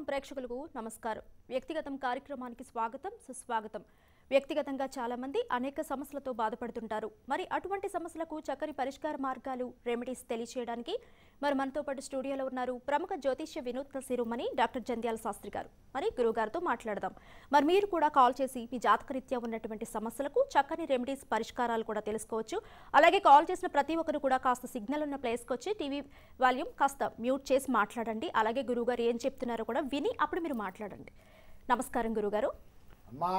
ప్రేక్షకులకు నమస్కారం వ్యక్తిగతం కార్యక్రమానికి స్వాగతం సుస్వాగతం వ్యక్తిగతంగా చాలా మంది అనేక సమస్యలతో బాధపడుతుంటారు మరి అటువంటి సమస్యలకు చక్కని పరిష్కార మార్గాలు రెమెడీస్ తెలియచేయడానికి మరి మనతో పాటు స్టూడియోలో ఉన్నారు ప్రముఖ జ్యోతిష్య వినూత్న శిరోమణి డాక్టర్ జంధ్యాల శాస్త్రి గారు మరి గురుగారితో మాట్లాడదాం మరి మీరు కూడా కాల్ చేసి మీ జాతకరీత్యా ఉన్నటువంటి సమస్యలకు చక్కని రెమెడీస్ పరిష్కారాలు కూడా తెలుసుకోవచ్చు అలాగే కాల్ చేసిన ప్రతి ఒక్కరు కూడా కాస్త సిగ్నల్ ఉన్న ప్లేస్కి వచ్చి టీవీ వాల్యూమ్ కాస్త మ్యూట్ చేసి మాట్లాడండి అలాగే గురువుగారు ఏం చెప్తున్నారో కూడా విని అప్పుడు మీరు మాట్లాడండి నమస్కారం గురుగారు అమ్మా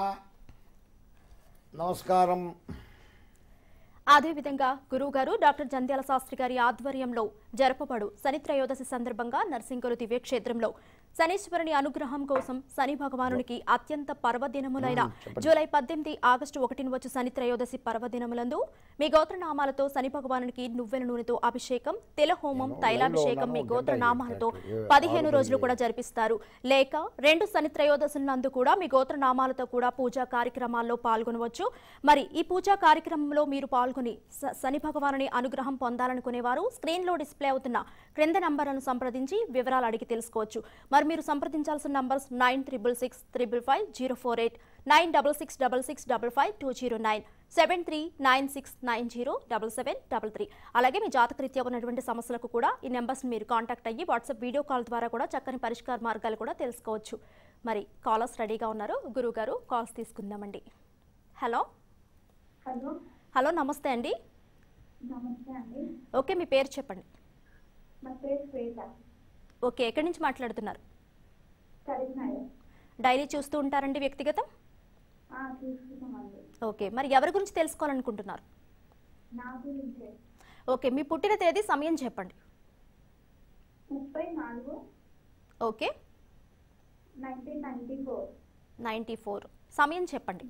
నమస్కారం అదేవిధంగా గురువుగారు డాక్టర్ జంధ్యాల శాస్త్రి గారి ఆధ్వర్యంలో జరపబడు శని త్రయోదశి సందర్భంగా నర్సింగులు దివ్యక్షేత్రంలో శనీశ్వరుని అనుగ్రహం కోసం శని భగవానునికి అత్యంత పర్వదినములైన జూలై పద్దెనిమిది ఆగస్టు ఒకటిన వచ్చు శని త్రయోదశి పర్వదినములందు మీ గోత్రనామాలతో శని భగవానునికి నువ్వెల నూనెతో అభిషేకం తిలహోమం నేను తైలాభిషేకం మీ లైన్లో ఉన్నాను, గోత్రనామాలతో గంట అయింది. పదిహేను ఆరు రోజులు గంటలు కూడా జరిపిస్తారు లేక రెండు శని త్రయోదశులందు కూడా మీ గోత్రనామాలతో కూడా పూజా కార్యక్రమాల్లో పాల్గొనవచ్చు మరి ఈ పూజా కార్యక్రమంలో మీరు పాల్గొని స- శని భగవానుని అనుగ్రహం పొందాలనుకునేవారు స్క్రీన్ లో డిస్ప్లే అవుతున్న క్రింద నంబర్లను సంప్రదించి వివరాలు అడిగి తెలుసుకోవచ్చు మరి మీరు సంప్రదించాల్సిన numbers nine triple six triple five zero four eight nine double six double six double five two zero nine seven three nine six nine zero double seven double three అలాగే మీ జాతకరీత్యా ఉన్నటువంటి సమస్యలకు కూడా ఈ నెంబర్స్ మీరు కాంటాక్ట్ అయ్యి WhatsApp video call ద్వారా కూడా చక్కని పరిష్కార మార్గాలు కూడా తెలుసుకోవచ్చు మరి కాలర్స్ రెడీగా ఉన్నారు గురువు గారు కాల్స్ తీసుకుందామండి హలో హలో హలో నమస్తే అండి నమస్తే అండి ఓకే మీ పేరు చెప్పండి నా పేరు శ్వేత ఓకే ఎక్కడి నుంచి మాట్లాడుతున్నారు కరీంనగర్ డైలీ చూస్తూ ఉంటారండి వ్యక్తిగతం ఆ, చూసుకున్నామండి ఓకే మరి ఎవరి గురించి తెలుసుకోవాలనుకుంటున్నారు నా గురించే ఓకే మీ పుట్టిన తేదీ సమయం చెప్పండి ముప్పై నాలుగు okay nineteen ninety four ninety four సమయం చెప్పండి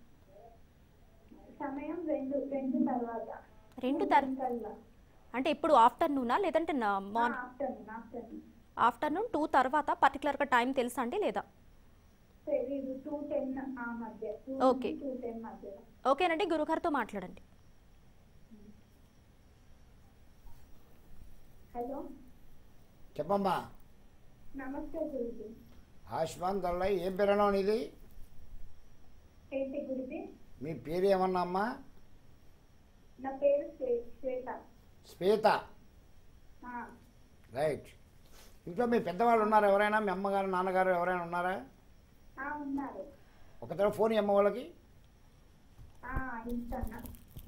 సమయం రెండు రెండు తర్వాత రెండు తర్ కల్లా అంటే ఇప్పుడు ఆఫ్టర్నూనా లేదంటే morning afternoon afternoon afternoon two తర్వాత పర్టికులర్గా టైం తెలుసా అండి లేదా తెలీదు టూ టెన్ ఆ మధ్య Okay. టూ టెన్ మధ్యలో ఓకేనండి గురుగారితో మాట్లాడండి హలో చెప్పమ్మా నమస్తే గురుజీ ఆయుష్మాన్ దళ్ళ ఏం పేరనో నీది ఏంటి గురుజీ మీ పేరు ఏమన్నా అమ్మా నా పేరు శ్వే- శ్వేత శ్వేత ఆ, రైట్ ఇంట్లో మీ పెద్దవాళ్ళు ఉన్నారా ఎవరైనా మీ అమ్మగారు నాన్నగారు ఎవరైనా ఉన్నారా ఆ, ఉన్నారు ఒక తర ఫోన్ ఈ అమ్మ వాళ్ళకి ఆ, ఇస్తాను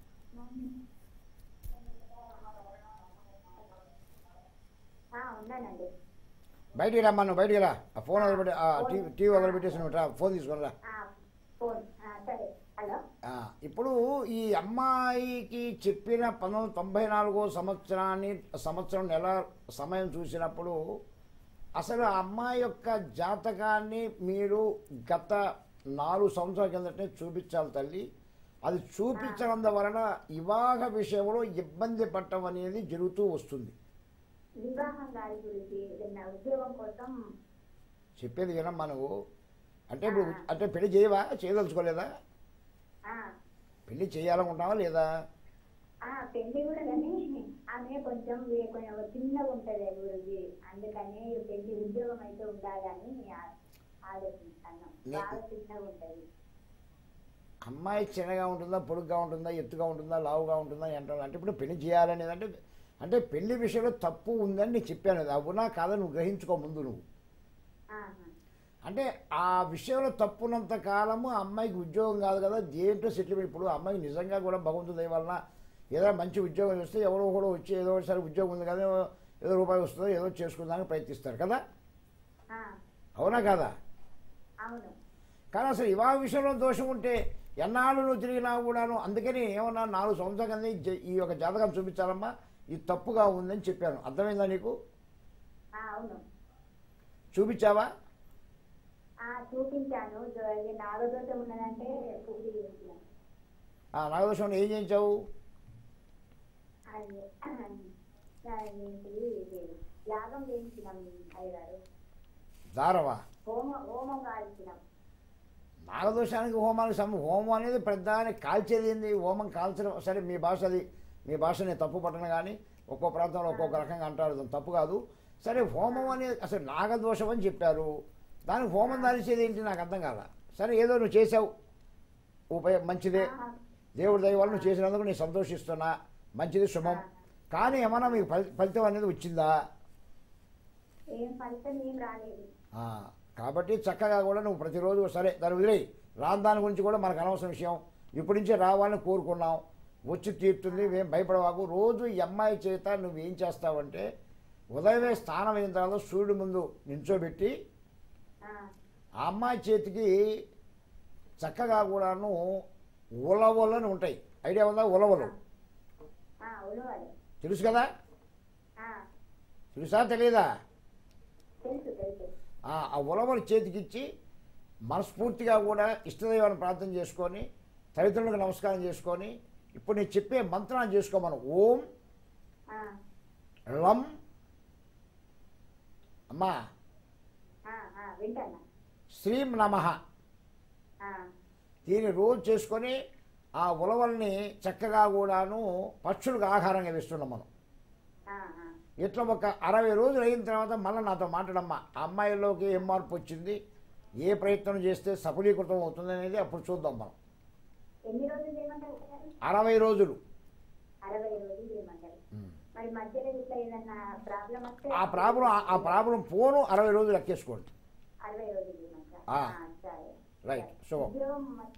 ఆ, ఉన్నానండి బయటికి రమ్మా నువ్వు బయటికి రా ఆ ఫోన్ వదిలిపెట్టి ఆ టీవీ టీవీ వదిలిపెట్టేసి నువ్వు రా ఫోన్ తీసుకొని రా ఆ, ఫోన్ ఆ, సరే హలో ఆ, ఇప్పుడు ఈ అమ్మాయికి చెప్పిన పంతొమ్మిది తొంభై నాలుగో సంవత్సరాన్ని సంవత్సరం నెల సమయం చూసినప్పుడు అసలు ఆ అమ్మాయి యొక్క జాతకాన్ని మీరు గత నాలుగు సంవత్సరాల కిందటే చూపించాలి తల్లి అది చూపించడం వలన వివాహ విషయంలో ఇబ్బంది పడటం అనేది జరుగుతూ వస్తుంది వివాహం కాదు గురించి నా ఉద్యోగం కోసం చెప్పేది వినమ్మా నువ్వు అంటే ఇప్పుడు అంటే పెళ్లి చేయవా చేయదలుచుకోలేదా ఆ, పెళ్లి చేయాలనుకుంటావా లేదా ఆ, పెళ్లి కూడా కానీ ఆమె కొంచెం వే- కొంచెం చిన్నగా ఉంటది గురించి అందుకని పెళ్లి ఉద్యోగం అయితే ఉండాలని ఆ- ఆలోచిస్తాను నే- బాగా చిన్నగా ఉంటది అమ్మాయి చిన్నగా ఉంటుందా పొడుగ్గా ఉంటుందా ఎత్తుగా ఉంటుందా లావుగా ఉంటుందా అంటారు అంటే ఇప్పుడు పెళ్లి చేయాలనేది అంటే అంటే పెళ్లి విషయంలో తప్పు ఉందని నేను చెప్పాను అది అవునా కాదని నువ్వు గ్రహించుకో ముందు నువ్వు ఆహా. అంటే ఆ విషయంలో తప్పున్నంత కాలము ఆ అమ్మాయికి ఉద్యోగం కాదు కదా దేంట్లో సెటిల్మెంట్ ఇప్పుడు ఆ అమ్మాయికి నిజంగా కూడా భగవంతుడి దయ వలన ఏదైనా మంచి ఉద్యోగం వస్తే ఎవరో కూడా వచ్చి ఏదో ఒకసారి ఉద్యోగం ఉంది కదా ఏదో రూపాయి వస్తుందో ఏదో చేసుకుందానికి ప్రయత్నిస్తారు కదా ఆ, అవునా కాదా అవును కానీ అసలు వివాహ విషయంలో దోషం ఉంటే ఎన్నాళ్ళు నువ్వు తిరిగినా కూడాను అందుకని ఏమన్నా నాలుగు సంవత్సరాల కింద ఈ జ- ఈ యొక్క జాతకం చూపించాలమ్మా ఇది తప్పుగా ఉందని చెప్పాను అర్థమైందా నీకు ఆ, అవును చూపించావా ఆ చూపించాను జో- ఇది నాగదోషం ఉన్నదంటే పూజ చేసినాను ఆ నాగదోషం ఏం చేయించావు అది ఏంటి ఇది యాగం చేయించినాం అయ్యగారు దారవా హోమ హోమం కాల్చినాం నాగదోషానికి హోమానికి సమ హోమం అనేది పెద్ద అని కాల్చేది ఏంది హోమం కాల్చడం సరే మీ భాష అది మీ భాష నేను తప్పు పట్టను కానీ ఒక్కో ప్రాంతంలో ఒక్కొక్క రకంగా అంటారు దాని తప్పు కాదు సరే హోమం అనేది అసలు నాగదోషం అని చెప్పారు దానికి హోమం దానిచేది ఏంటి నాకు అర్థం కాల సరే ఏదో నువ్వు చేసావు ఉపయోగ మంచిదే ఆ, దేవుడి దయ వల్ల నువ్వు చేసినందుకు నేను సంతోషిస్తున్నా మంచిది శుభం కానీ ఏమన్నా మీకు ఫలి ఫలితం అనేది వచ్చిందా ఏం ఫలితం ఏం రాలేదు ఆ, కాబట్టి చక్కగా కూడా నువ్వు ప్రతిరోజు సరే దాని వదిలేయి రాని దాని గురించి కూడా మనకు అనవసరం విషయం ఇప్పటి నుంచే రావాలని కోరుకున్నాం వచ్చి తీరుతుంది ఏం భయపడవాకు రోజు ఈ అమ్మాయి చేత నువ్వేం చేస్తావంటే ఉదయమే స్నానం అయిన తర్వాత సూర్యుడి ముందు నించోబెట్టి ఆ, ఆ అమ్మాయి చేతికి చక్కగా కూడాను ఉలవలని ఉంటాయి ఐడియా ఉందా ఉలవలు ఆ, ఉలవాలి తెలుసు కదా ఆ, తెలుసా తెలియదా తెలుసు తెలుసు ఆ ఆ ఉలవలు చేతికిచ్చి మనస్ఫూర్తిగా కూడా ఇష్టదైవాన్ని ప్రార్థన చేసుకొని తల్లిదండ్రులకు నమస్కారం చేసుకొని ఇప్పుడు నేను చెప్పే మంత్రాన్ని చేసుకోమను ఓం ఆ, లం అమ్మా ఆ, ఆ, వింటానా శ్రీం నమ ఆ, దీన్ని రోజు చేసుకొని ఆ ఉలవల్ని చక్కగా కూడాను పక్షులకు ఆహారంగా వేస్తున్నాం మనం ఆ, ఆ. ఇట్లా ఒక అరవై రోజులు అయిన తర్వాత మళ్ళీ నాతో మాట్లాడమ్మా ఆ అమ్మాయిలోకి ఏం మార్పు వచ్చింది ఏ ప్రయత్నం చేస్తే సఫలీకృతం అవుతుంది అనేది అప్పుడు చూద్దాం మనం ఎన్ని రోజులు చేయమంటారు సార్? అరవై రోజులు అరవై రోజులు చేయమంటారు మరి మధ్యలో ఇట్లా ఏదన్నా ప్రాబ్లం వస్తే ఆ ప్రాబ్లం ఆ ప్రాబ్లం పోను అరవై రోజులు ఎక్కేసుకోండి అరవై రోజులు చేయమంటారా ఆ. ఆ, సరే రైట్ శుభం ఉద్యోగం మ-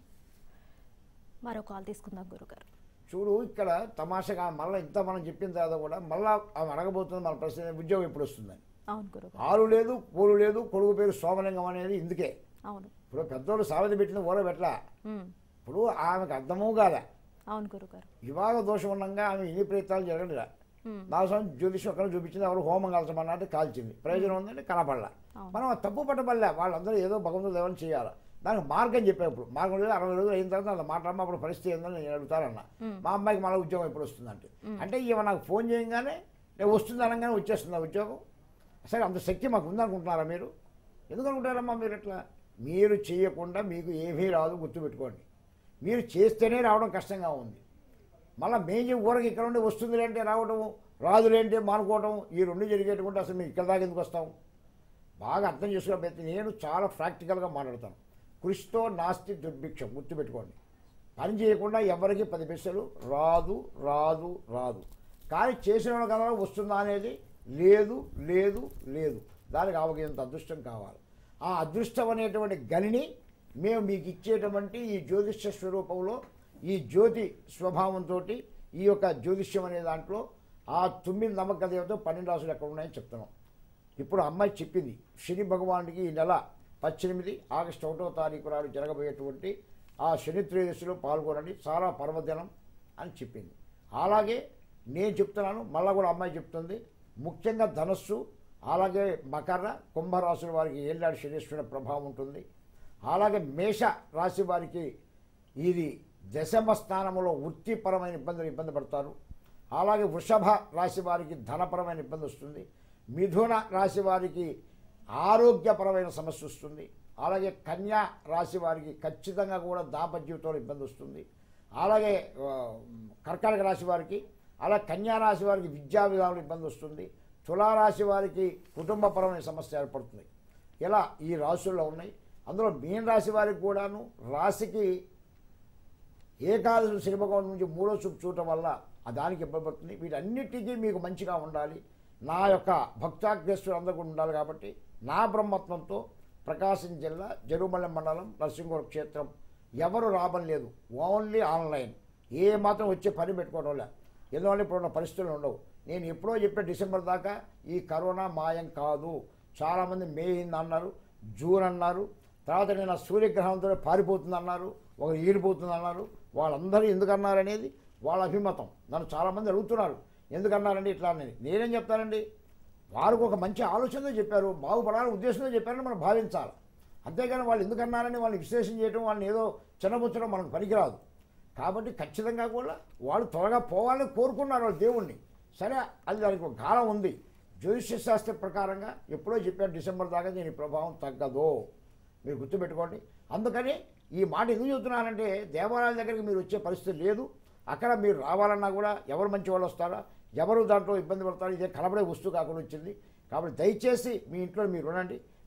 మరో కాల్ తీసుకుందాం గురుగారు చూడు ఇక్కడ తమాషగా మళ్ళీ ఇంత మనం చెప్పిన తర్వాత కూడా మళ్ళా ఆమె అడగబోతుంది మన ప్రశ్న ఉద్యోగం ఎప్పుడు వస్తుందని అవును గురుగారు ఆరు లేదు పూలు లేదు కొడుకు పేరు సోమలింగం అనేది ఇందుకే అవును ఇప్పుడు పెద్దోడు సావధి పెట్టిన ఊర పెట్టలా ఉమ్, ఇప్పుడు ఆమెకు అర్థమూ కాదా అవును గురుగారు వివాహ దోషం ఉండగా ఆమె ఎన్ని ప్రయత్నాలు జరగలేదా ఉమ్, నా సంవత్సరం జ్యోతిషం అక్కడ చూపించింది ఎవరు హోమం కాల్చమన్నట్టు కాల్చింది ప్రయోజనం ఉందంటే కనపడలా అవును. మనం అది తప్పు పట్టబడలే వాళ్ళందరూ ఏదో భగవంతుడు దేవని చేయాలి దానికి మార్గం చెప్పాను ఇప్పుడు మార్గం లేదు అరవై రోజులు అయిన తర్వాత అలా మాట్లాడమా అప్పుడు పరిస్థితి ఏందని నేను అడుగుతానన్న మా అమ్మాయికి మళ్ళీ ఉద్యోగం ఎప్పుడు వస్తుందంటే అంటే ఈమె నాకు ఫోన్ చేయగానే నేను వస్తుంది అనగానే వచ్చేస్తుంది ఆ ఉద్యోగం సరే అంత శక్తి మాకు ఉందనుకుంటున్నారా మీరు ఎందుకు అనుకుంటారమ్మా మీరు ఎట్లా మీరు చేయకుండా మీకు ఏమీ రాదు గుర్తుపెట్టుకోండి మీరు చేస్తేనే రావడం కష్టంగా ఉంది మళ్ళీ మేజీ ఊరకి ఇక్కడ ఉండి వస్తుంది అంటే రావటము రాదులేంటే మానుకోవటం ఈ రెండు జరిగేటువంటి అసలు మేము ఇక్కడ దాకా ఎందుకు వస్తాం బాగా అర్థం చేసుకోకపోతే నేను చాలా ప్రాక్టికల్గా మాట్లాడతాను కృషితో నాస్తి దుర్భిక్షం గుర్తుపెట్టుకోండి పని చేయకుండా ఎవరికి పది పైసలు రాదు రాదు రాదు కానీ చేసిన వాళ్ళ కదా వస్తుందా అనేది లేదు లేదు లేదు దానికి ఆవగింత అదృష్టం కావాలి ఆ అదృష్టం అనేటువంటి గనిని మేము మీకు ఇచ్చేటువంటి ఈ జ్యోతిష్య స్వరూపంలో ఈ జ్యోతి స్వభావంతో ఈ యొక్క జ్యోతిష్యం అనే దాంట్లో ఆ తొమ్మిది నమ్మక దేవత పన్నెండు రాసులు ఎక్కడ ఉన్నాయని చెప్తున్నాం ఇప్పుడు అమ్మాయి చెప్పింది శని భగవానుడికి ఈ నెల పద్దెనిమిది ఆగస్టు ఒకటో తారీఖు నాడు జరగబోయేటువంటి ఆ శని త్రయోదశిలో పాల్గొనండి చాలా పర్వదినం అని చెప్పింది అలాగే నేను చెప్తున్నాను మళ్ళా కూడా అమ్మాయి చెప్తుంది ముఖ్యంగా ధనస్సు అలాగే మకర కుంభరాశుల వారికి ఏళ్ళాడు శనీశ్వరుని ప్రభావం ఉంటుంది అలాగే మేష రాశి వారికి ఇది దశమ స్థానంలో వృత్తిపరమైన ఇబ్బందులు ఇబ్బంది పడతారు అలాగే వృషభ రాశి వారికి ధనపరమైన ఇబ్బంది వస్తుంది మిథున రాశి వారికి ఆరోగ్యపరమైన సమస్య వస్తుంది అలాగే కన్యా రాశి వారికి ఖచ్చితంగా కూడా దాంపత్య జీవితంలో ఇబ్బంది వస్తుంది అలాగే ఆ, కర్కాటక రాశి వారికి అలా కన్యా రాశి వారికి విద్యా విధానంలో ఇబ్బంది వస్తుంది తులారాశి వారికి కుటుంబపరమైన సమస్య ఏర్పడుతుంది ఇలా ఈ రాశుల్లో ఉన్నాయి అందులో మీన రాశి వారికి కూడాను రాశికి ఏకాదశి శని భగవాన్ నుంచి మూడో చూపు చూడటం వల్ల ఆ దానికి ఇబ్బంది పడుతుంది వీటన్నిటికీ మీకు మంచిగా ఉండాలి నా యొక్క భక్తాగ్రేశ్వరు అందరూ కూడా ఉండాలి కాబట్టి నా బ్రహ్మత్వంతో ప్రకాశం జిల్లా జరుమల్లెం మండలం నరసింహుల క్షేత్రం ఎవరు రాబం లేదు ఓన్లీ ఆన్లైన్ ఏ మాత్రం వచ్చే పని పెట్టుకోవడం లే ఎందువల్ల ఇప్పుడు ఉన్న పరిస్థితులు ఉండవు నేను ఎప్పుడో చెప్పే డిసెంబర్ దాకా ఈ కరోనా మాయం కాదు చాలామంది మే అయింది అన్నారు జూన్ అన్నారు తర్వాత నేను ఆ సూర్యగ్రహంతో పారిపోతుంది అన్నారు ఒక ఈడిపోతుంది అన్నారు వాళ్ళందరూ ఎందుకు అన్నారు అనేది వాళ్ళ అభిమతం నన్ను చాలామంది అడుగుతున్నారు ఎందుకు అన్నారండి ఇట్లా అనేది నేనేం చెప్తానండి వారికి ఒక మంచి ఆలోచనతో చెప్పారు బాగుపడాలని ఉద్దేశంతో చెప్పారని మనం భావించాలి అంతేగాని వాళ్ళు ఎందుకు అన్నారని వాళ్ళని విశ్లేషణ చేయడం వాళ్ళని ఏదో చిన్నబుచ్చడం మనకు పనికిరాదు కాబట్టి ఖచ్చితంగా కూడా వాళ్ళు త్వరగా పోవాలని కోరుకున్నారు వాళ్ళు దేవుణ్ణి సరే అది దానికి ఒక కాలం ఉంది జ్యోతిష్య శాస్త్ర ప్రకారంగా ఎప్పుడో చెప్పారు డిసెంబర్ దాకా దీని ప్రభావం తగ్గదు మీరు గుర్తుపెట్టుకోండి అందుకని ఈ మాట ఎందుకు చెబుతున్నానంటే దేవాలయాల దగ్గరికి మీరు వచ్చే పరిస్థితి లేదు అక్కడ మీరు రావాలన్నా కూడా ఎవరు మంచి వాళ్ళు వస్తారా ఎవరు దాంట్లో ఇబ్బంది పడతారు ఇదే కనబడే వస్తువు కాకుండా వచ్చింది కాబట్టి దయచేసి మీ ఇంట్లో మీరు ఉండండి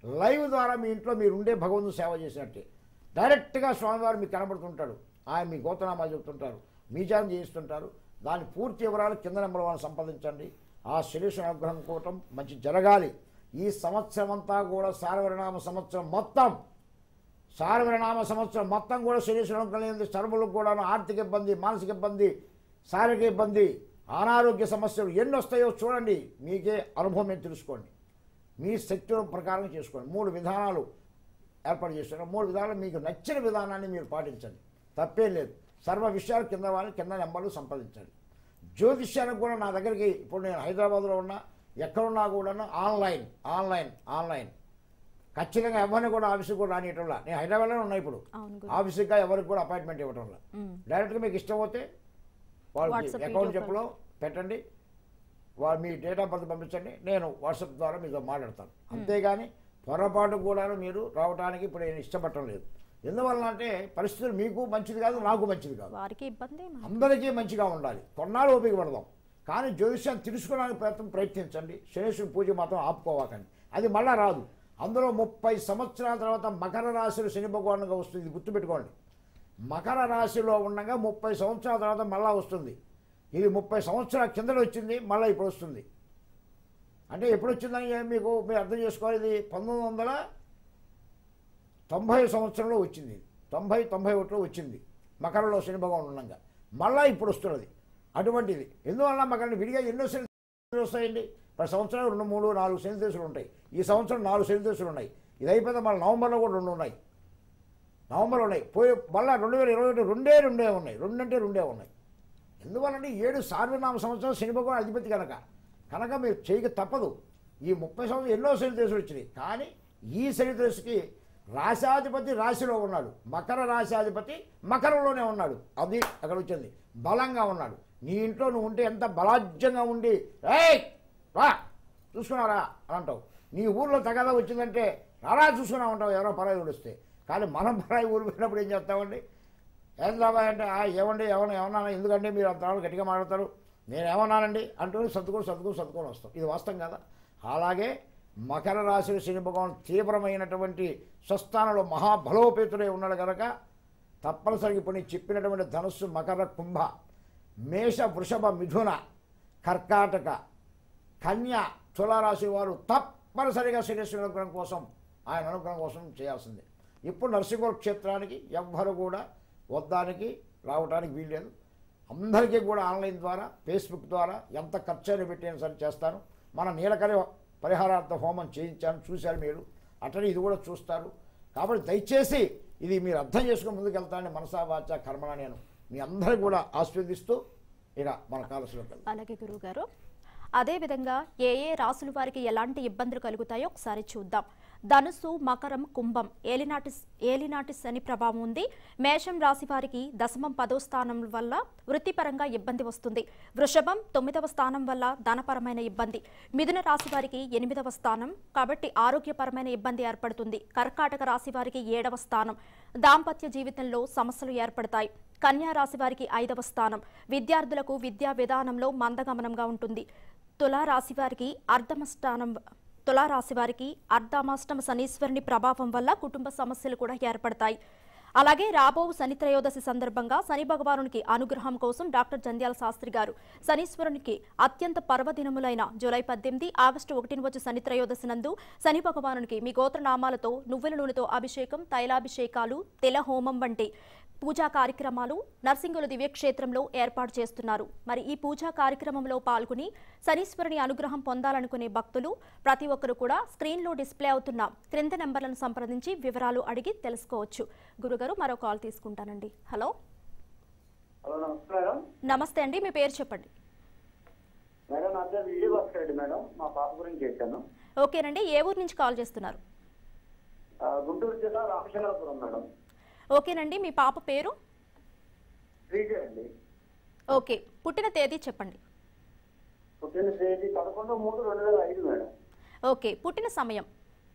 లైవ్ ద్వారా మీ ఇంట్లో మీరు ఉండే భగవంతుని సేవ చేసినట్టే డైరెక్ట్గా స్వామివారు మీకు కనబడుతుంటాడు ఆయన మీ గోతనామాలు చెప్తుంటారు మీజాన్ చేయిస్తుంటారు దాని పూర్తి వివరాలు కింద నెంబర్ వన్ సంపాదించండి ఆ శిరీష అనుగ్రహం కూటం మంచి జరగాలి ఈ సంవత్సరం అంతా కూడా సారవరినామ సంవత్సరం మొత్తం సారవరినామ సంవత్సరం మొత్తం కూడా శరీరం కలిగింది సర్వులకు కూడా ఆర్థిక ఇబ్బంది మానసిక ఇబ్బంది శారీరక ఇబ్బంది అనారోగ్య సమస్యలు ఎన్ని వస్తాయో చూడండి మీకే అనుభవం మీరు తెలుసుకోండి మీ శక్తి ప్రకారం చేసుకోండి మూడు విధానాలు ఏర్పాటు చేస్తున్నారు మూడు విధానాలు మీకు నచ్చిన విధానాన్ని మీరు పాటించండి తప్పేం లేదు సర్వ విషయాలు కింద వాళ్ళు కింద నెంబర్లు సంపాదించండి జ్యోతిష్యానికి కూడా నా దగ్గరికి ఇప్పుడు నేను హైదరాబాద్లో ఉన్నా ఎక్కడున్నా కూడా ఆన్లైన్ ఆన్లైన్ ఆన్లైన్ ఖచ్చితంగా ఎవరిని కూడా ఆఫీస్కి కూడా రానియటంలా నేను హైదరాబాద్లోనే ఉన్నా ఇప్పుడు అవును గురు ఆఫీస్గా ఎవరికి కూడా అపాయింట్మెంట్ ఇవ్వటంలా మ్మ్. డైరెక్ట్గా మీకు ఇష్టం అవుతే వాళ్ళకి వాట్సాప్ అకౌంట్ వీడియో చెప్పులో పెట్టండి వాళ్ళు మీ డేట్ ఆఫ్ బర్త్ పంపించండి నేను వాట్సాప్ ద్వారా మీతో మాట్లాడతాను అంతేగాని పొరపాటు కూడా మీరు రావడానికి ఇప్పుడు నేను ఇష్టపడటం లేదు ఎందువలన అంటే పరిస్థితులు మీకు మంచిది కాదు నాకు మంచిది కాదు వారికి ఇబ్బంది మన- అందరికీ మంచిగా ఉండాలి కొన్నాళ్ళు ఓపిక పడదాం కానీ జ్యోతిష్యాన్ని తెలుసుకోవడానికి ప్రయత్నం ప్రయత్నించండి శనేశ్వరి పూజ మాత్రం ఆపుకోవాకండి అది మళ్ళా రాదు అందులో ముప్పై సంవత్సరాల తర్వాత మకర రాశిలో శని భగవానుగా వస్తుంది ఇది గుర్తుపెట్టుకోండి మకర రాశిలో ఉండగా ముప్పై సంవత్సరాల తర్వాత మళ్ళా వస్తుంది ఇది ముప్పై సంవత్సరాల కిందట వచ్చింది మళ్ళీ ఇప్పుడు వస్తుంది అంటే ఎప్పుడు వచ్చిందని మీకు మీరు అర్థం చేసుకోవాలి ఇది పంతొమ్మిది వందల తొంభై సంవత్సరంలో వచ్చింది తొంభై తొంభై ఒకటిలో వచ్చింది మకరంలో శని భగవాన్ ఉండగా మళ్ళా ఇప్పుడు వస్తున్నది అటువంటిది ఎందువల్ల మకరని విడిగా ఎన్నో శని దశలు వస్తాయండి ప్రతి సంవత్సరం రెండు మూడు నాలుగు శని దశలు ఉంటాయి ఈ సంవత్సరం నాలుగు శని దశలు ఉన్నాయి ఇది అయిపోతే మళ్ళీ నవంబర్లో కూడా రెండు ఉన్నాయి నవంబర్లో ఉన్నాయి పోయి మళ్ళీ రెండు వేల ఇరవై ఒకటి రెండే రెండే ఉన్నాయి రెండంటే రెండే ఉన్నాయి ఎందువల్లంటే ఏడు సార్వనామ సంవత్సరం శని భగవాన్ అధిపతి కనుక కనుక మీరు చేయక తప్పదు ఈ ముప్పై సంవత్సరం ఎన్నో శని దశలు వచ్చినాయి కానీ ఈ శని దశకి రాశాధిపతి రాశిలో ఉన్నాడు మకర రాశాధిపతి మకరంలోనే ఉన్నాడు అది అక్కడ వచ్చింది బలంగా ఉన్నాడు నీ ఇంట్లో నువ్వు ఉంటే ఎంత బలాజ్యంగా ఉండి ఏయ్ రా చూసుకున్నారా అని అంటావు నీ ఊర్లో తగదా వచ్చిందంటే రారా చూసుకున్నా ఉంటావు ఎవరో పరాయి వస్తే కానీ మనం పరాయి ఊరు పోయినప్పుడు ఏం చేస్తామండి ఏం రాబాయ్ అంటే "ఆ, ఏమండి ఏమన్నా ఏమన్నా ఎందుకంటే మీరు అంత వాళ్ళు గట్టిగా మాట్లాడతారు నేను ఏమన్నానండి అంటూ సర్దుకొని సర్దుకొని సర్దుకొని వస్తాం ఇది వాస్తవం కదా అలాగే మకర రాశి శని భగవాన్ తీవ్రమైనటువంటి స్వస్థానంలో మహాబలోపేతుడై ఉన్నాడు కనుక తప్పనిసరిగా ఇప్పుడు నేను చెప్పినటువంటి ధనుస్సు మకర కుంభ మేష వృషభ మిథున కర్కాటక కన్య తులారాశి వారు తప్పనిసరిగా శనేశ్వరి అనుగ్రహం కోసం ఆయన అనుగ్రహం కోసం చేయాల్సిందే ఇప్పుడు నరసింహ క్షేత్రానికి ఎవ్వరు కూడా వద్దానికి రావడానికి వీల్లేదు అందరికీ కూడా ఆన్లైన్ ద్వారా ఫేస్బుక్ ద్వారా ఎంత ఖర్చు అయినా పెట్టిన సరే చేస్తాను మన నీలకరి పరిహారార్థ హోమం చేయించాను చూశారు మీరు అట్లనే ఇది కూడా చూస్తారు కాబట్టి దయచేసి ఇది మీరు అర్థం చేసుకుని ముందుకు వెళ్తానని మనసా వాచ కర్మణ నేను మీ అందరికీ కూడా ఆస్వాదిస్తూ ఇక మన కాలసులోకి వెళ్దాం అలాగే గురువుగారు అదేవిధంగా ఏ ఏ రాసుల వారికి ఎలాంటి ఇబ్బందులు కలుగుతాయో ఒకసారి చూద్దాం ధనుసు మకరం కుంభం ఏలినాటి ఏలినాటి శని ప్రభావం ఉంది మేషం రాశి వారికి దశమం పదో స్థానం వల్ల వృత్తిపరంగా ఇబ్బంది వస్తుంది వృషభం తొమ్మిదవ స్థానం వల్ల ధనపరమైన ఇబ్బంది మిథున రాశి వారికి ఎనిమిదవ స్థానం కాబట్టి ఆరోగ్యపరమైన ఇబ్బంది ఏర్పడుతుంది కర్కాటక రాశి వారికి ఏడవ స్థానం దాంపత్య జీవితంలో సమస్యలు ఏర్పడతాయి కన్యా రాశి వారికి ఐదవ స్థానం విద్యార్థులకు విద్యా విధానంలో మందగమనంగా ఉంటుంది తులా రాశి వారికి అర్ధమస్థానం తులా రాశి వారికి అర్ధమాష్టమ శనీశ్వరుని ప్రభావం వల్ల కుటుంబ సమస్యలు కూడా ఏర్పడతాయి అలాగే రాబో శని త్రయోదశి సందర్భంగా శని భగవానునికి అనుగ్రహం కోసం డాక్టర్ జంధ్యాల శాస్త్రి గారు శనీశ్వరునికి అత్యంత పర్వదినములైన జూలై పద్దెనిమిది ఆగస్టు ఒకటిన వచ్చి శని త్రయోదశి నందు శని భగవానునికి మీ గోత్రనామాలతో నువ్వుల నూనెతో అభిషేకం తైలాభిషేకాలు తెల హోమం వంటి పూజా కార్యక్రమాలు నర్సింగుల దివ్యక్షేత్రంలో ఏర్పాటు చేస్తున్నారు మరి ఈ పూజా కార్యక్రమంలో పాల్గొని శనీశ్వరుని అనుగ్రహం పొందాలనుకునే భక్తులు ప్రతి ఒక్కరు కూడా స్క్రీన్లో డిస్ప్లే అవుతున్న క్రింద నెంబర్లను సంప్రదించి వివరాలు అడిగి తెలుసుకోవచ్చు గురుగారు మరో కాల్ తీసుకుంటానండి హలో హలో నమస్కారం నమస్తే అండి మీ పేరు చెప్పండి మేడం నా పేరు విజయ్ భాస్కర్ రెడ్డి మేడం మా పాప గురించి చేశాను ఓకేనండి ఏ ఊరు నుంచి కాల్ చేస్తున్నారు ఆ, గుంటూరు జిల్లా రామచంద్రపురం మేడం ఓకేనండి మీ పాప పేరు శ్రీజ అండి ఓకే పుట్టిన తేదీ చెప్పండి పుట్టిన తేదీ పదకొండు మూడు రెండు వేల ఐదు మేడం ఓకే పుట్టిన సమయం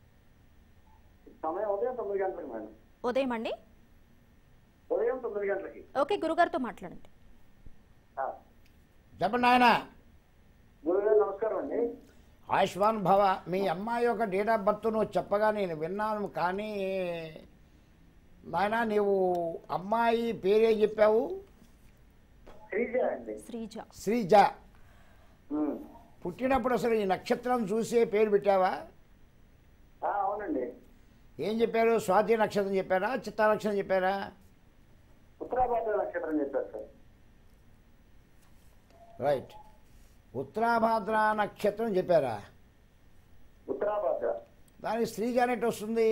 సమయం ఉదయం తొమ్మిది గంటలకు మేడం ఉదయం అండి ఉదయం తొమ్మిది గంటలకి ఓకే గురుగారితో మాట్లాడండి ఆ, చెప్పండి ఆయన గురుగారు నమస్కారం అండి ఆయుష్మాన్ భవ మీ అమ్మాయి యొక్క డేట్ ఆఫ్ బర్త్ నువ్వు చెప్పగా నేను విన్నాను కానీ నాయన నీవు అమ్మాయి పేరే చెప్పావు శ్రీజ అండి శ్రీజ శ్రీజ ఉమ్. పుట్టినప్పుడు అసలు ఈ నక్షత్రం చూసే పేరు పెట్టావా ఆ, అవునండి ఏం చెప్పారు స్వాతి నక్షత్రం చెప్పారా చిత్తా నక్షత్రం చెప్పారా ఉత్తరాభాద్ర నక్షత్రం చెప్పారు సార్ రైట్ ఉత్తరాభాద్ర నక్షత్రం చెప్పారా ఉత్తరాభాద్ర దానికి శ్రీజ అనేటి వస్తుంది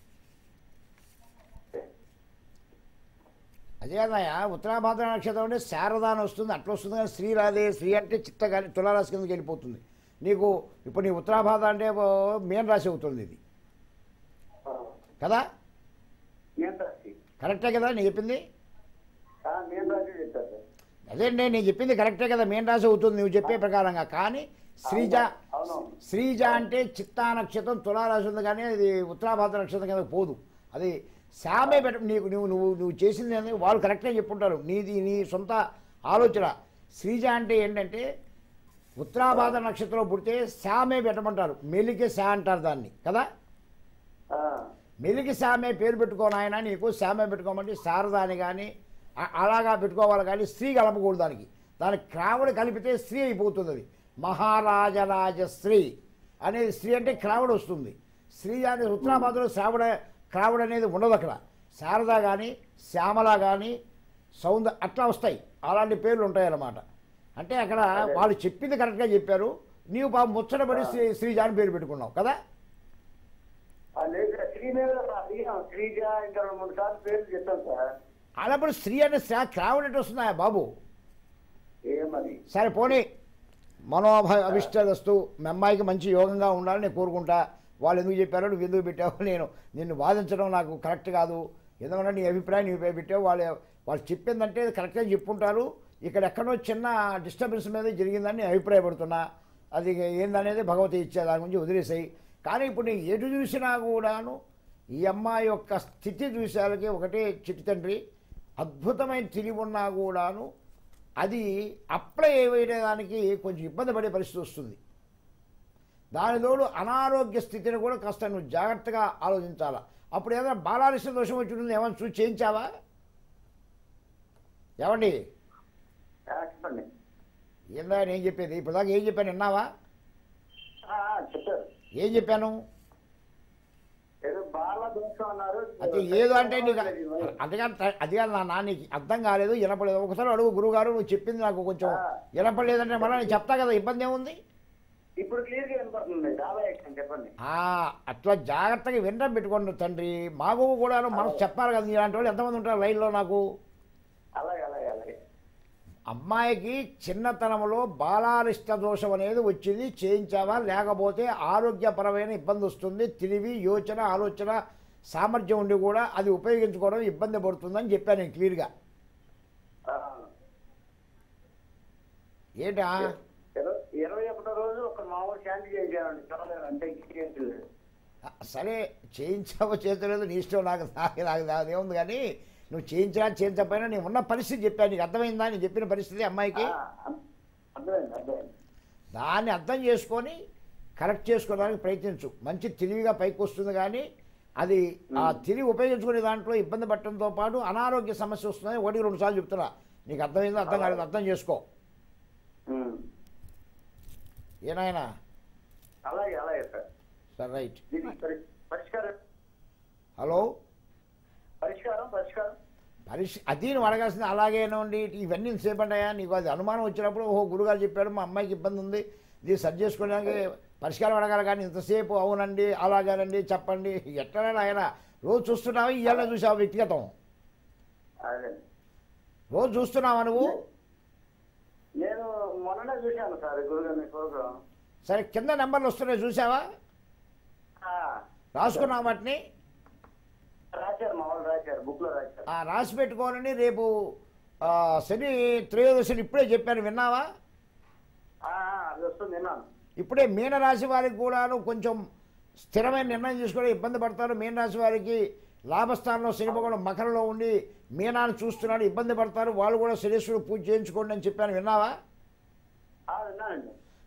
అదే కదయ్యా ఉత్తరాభాద్ర నక్షత్రం అంటే శారద అని వస్తుంది అట్లా వస్తుంది కానీ శ్రీ రాదే శ్రీ అంటే చిత్త కానీ తులారాశి కిందకి వెళ్ళిపోతుంది నీకు ఇప్పుడు నీ ఉత్తరాభాద్ర అంటే ఓ మేన్ రాశి అవుతుంది ఇది ఆ, కదా నేను రాశి కరెక్టే కదా నేను చెప్పింది ఆ, నేను రాశి చెప్పారు సార్ అదేండి నేను చెప్పింది కరెక్టే కదా మేన్ రాశి అవుతుంది నువ్వు చెప్పే ప్రకారంగా కానీ శ్రీజ అవును శ్రీజ అంటే చిత్తా నక్షత్రం తులారాశి ఉంది కానీ అది ఉత్తరాభాద్ర నక్షత్రం కింద పోదు అది శ్యామే పెట్ట నీకు నువ్వు నువ్వు నువ్వు చేసింది ఏంది వాళ్ళు కరెక్ట్గా చెప్పుంటారు నీది నీ సొంత ఆలోచన శ్రీజ అంటే ఏంటంటే ఉత్తరాభాద్ర నక్షత్రం పుడితే శ్యామే పెట్టమంటారు మెలికే శా అంటారు దాన్ని కదా ఆ, మెలికి శామే పేరు పెట్టుకోను ఆయన నీకు శామే పెట్టుకోమంటే శారద అని కానీ అ- అలాగా పెట్టుకోవాలి కానీ స్త్రీ కలపకూడదు దానికి దానికి క్రావుడు కలిపితే స్త్రీ అయిపోతుంది అది మహారాజరాజ స్త్రీ అనేది స్త్రీ అంటే క్రావుడు వస్తుంది స్త్రీ అనేది ఉత్తరాబాద్లో శ్రావణ క్రావుడు అనేది ఉండదు అక్కడ శారద కానీ శ్యామల కానీ సౌంద అట్లా వస్తాయి అలాంటి పేర్లు ఉంటాయి అన్నమాట అంటే అక్కడ వాళ్ళు చెప్పింది కరెక్ట్గా చెప్పారు నీవు పాప ముచ్చటపడి శ్రీ శ్రీజ అని పేరు పెట్టుకున్నావు కదా ఆ, లేదు సార్ శ్రీ మీద అడిగాం శ్రీజ ఇంకా రెండు మూడు సార్లు పేర్లు చెప్పాను సార్ అలాప్పుడు స్త్రీ అనే శ్రా క్రావుడు ఎటు వస్తుందా బాబు ఏమని సరే పోనీ మనోభ అభిష్టదస్తు మీ అమ్మాయికి మంచి యోగంగా ఉండాలని నేను కోరుకుంటా వాళ్ళు ఎందుకు చెప్పారో నువ్వు ఎందుకు పెట్టావు నేను నిన్ను వాదించడం నాకు కరెక్ట్ కాదు ఎందుకంటే నీ అభిప్రాయం నువ్వు పెట్టావు వాళ్ళు వాళ్ళు చెప్పిందంటే కరెక్ట్గా చెప్పుంటారు ఇక్కడ ఎక్కడో చిన్న డిస్టర్బెన్స్ మీద జరిగిందని నేను అభిప్రాయపడుతున్నా అది ఏందనేది భగవతి ఇచ్చే దాని గురించి వదిలేసాయి కానీ ఇప్పుడు నేను ఎటు చూసినా కూడాను ఈ అమ్మాయి యొక్క స్థితి చూసేళ్ళకి ఒకటే చిట్టి తండ్రి అద్భుతమైన తెలివి ఉన్నా కూడాను అది అప్లై అయ్యేదానికి కొంచెం ఇబ్బంది పడే పరిస్థితి వస్తుంది దానితోడు అనారోగ్య స్థితిని కూడా కాస్త నువ్వు జాగ్రత్తగా ఆలోచించాలా అప్పుడు ఏదైనా బాలారిష్ట దోషం వచ్చి ఉంటుంది ఏమైనా చూసి చేయించావా ఏమండి ఆ, చెప్పండి ఏందా నేను చెప్పేది ఇప్పుడు దాకా ఏం చెప్పాను విన్నావా ఆ, ఆ, చెప్పారు ఏం చెప్పాను ఏదో బాల దోషం అన్నారు అయితే ఏదో అంటే నీకు అందుకని అది కాదు నా నాన్నకి అర్థం కాలేదు వినపడలేదు ఒకసారి అడుగు గురువుగారు నువ్వు చెప్పింది నాకు కొంచెం వినపడలేదంటే మళ్ళీ నేను చెప్తా కదా ఇబ్బంది ఏముంది ఇప్పుడు క్లియర్ గా వినపడుతుంది డాబా యాక్షన్ చెప్పండి ఆ, అట్లా జాగ్రత్తగా వినడం పెట్టుకోండి తండ్రి మాకు కూడా మనకు చెప్పాలి కదా ఇలాంటి వాళ్ళు ఎంతమంది ఉంటారు లైన్లో నాకు అలాగే అలాగే అలాగే అమ్మాయికి చిన్నతనంలో బాలారిష్ట దోషం అనేది వచ్చింది చేయించావా లేకపోతే ఆరోగ్యపరమైన ఇబ్బంది వస్తుంది తెలివి యోచన ఆలోచన సామర్థ్యం ఉండి కూడా అది ఉపయోగించుకోవడం ఇబ్బంది పడుతుందని చెప్పాను నేను క్లియర్గా ఆ, ఏంటా ఇరవై ఇరవై ఒకటో రోజు ఒక మామూలు శాంతి చేయించానండి చాలా అంటే ఇంకేం లేదు సరే చేయించావో చేతలేదు నీ ఇష్టం నాకు నాకు నాకు నాకు ఏముంది కానీ నువ్వు చేయించినా చేయించకపోయినా నేను ఉన్న పరిస్థితి చెప్పాను నీకు అర్థమైందా నేను చెప్పిన పరిస్థితి అమ్మాయికి ఆ, అర్థమైంది అర్థమైంది దాన్ని అర్థం చేసుకొని కరెక్ట్ చేసుకోవడానికి ప్రయత్నించు మంచి తెలివిగా పైకి వస్తుంది కానీ అది ఆ తెలివి ఉపయోగించుకునే దాంట్లో ఇబ్బంది పడటంతో పాటు అనారోగ్య సమస్య వస్తుందని ఒకటి రెండు సార్లు చెప్తున్నా నీకు అర్థమైందో అర్థం కాలేదు అర్థం చేసుకో ఉమ్. ఏనాయనా అలాగే అలాగే సార్ సరే రైట్ దీనికి పరి- పరిష్కారం హలో పరిష్కారం పరిష్కారం పరిష్ అది నువ్వు అడగాల్సింది అలాగేనండి ఇవన్నీ సేపంటాయా నీకు అది అనుమానం వచ్చినప్పుడు ఓహో గురుగారు చెప్పాడు మా అమ్మాయికి ఇబ్బంది ఉంది ఇది సరి చేసుకోవడానికి పరిష్కారం అడగాలి కానీ ఇంతసేపు అవునండి అలాగేనండి చెప్పండి ఎట్లనైనా ఆయన రోజు చూస్తున్నావా ఇవాళ చూసావు వ్యక్తిగతం అదే రోజు చూస్తున్నావా నువ్వు నేను మొన్ననే చూశాను సార్ గురుగారి ప్రోగ్రాం సరే కింద నెంబర్లు వస్తున్నాయి చూసావా రాసుకున్నావు వాటిని రాశారు మా వాళ్ళు రాశారు బుక్ లో రాశారు ఆ, రాసి పెట్టుకోనని రేపు ఆ, శని త్రయోదశిని ఇప్పుడే చెప్పాను విన్నావా ఆ, ఆ, అది వస్తుంది విన్నాను ఇప్పుడే మీనరాశి వారికి కూడాను కొంచెం స్థిరమైన నిర్ణయం తీసుకొని ఇబ్బంది పడతారు మీనరాశి వారికి లాభస్థానంలో శనిభగం మకరంలో ఉండి మీనాన్ని చూస్తున్నాడు ఇబ్బంది పడతారు వాళ్ళు కూడా శనీశ్వరుడు పూజ చేయించుకోండి అని చెప్పాను విన్నావా ఆ, విన్నానండి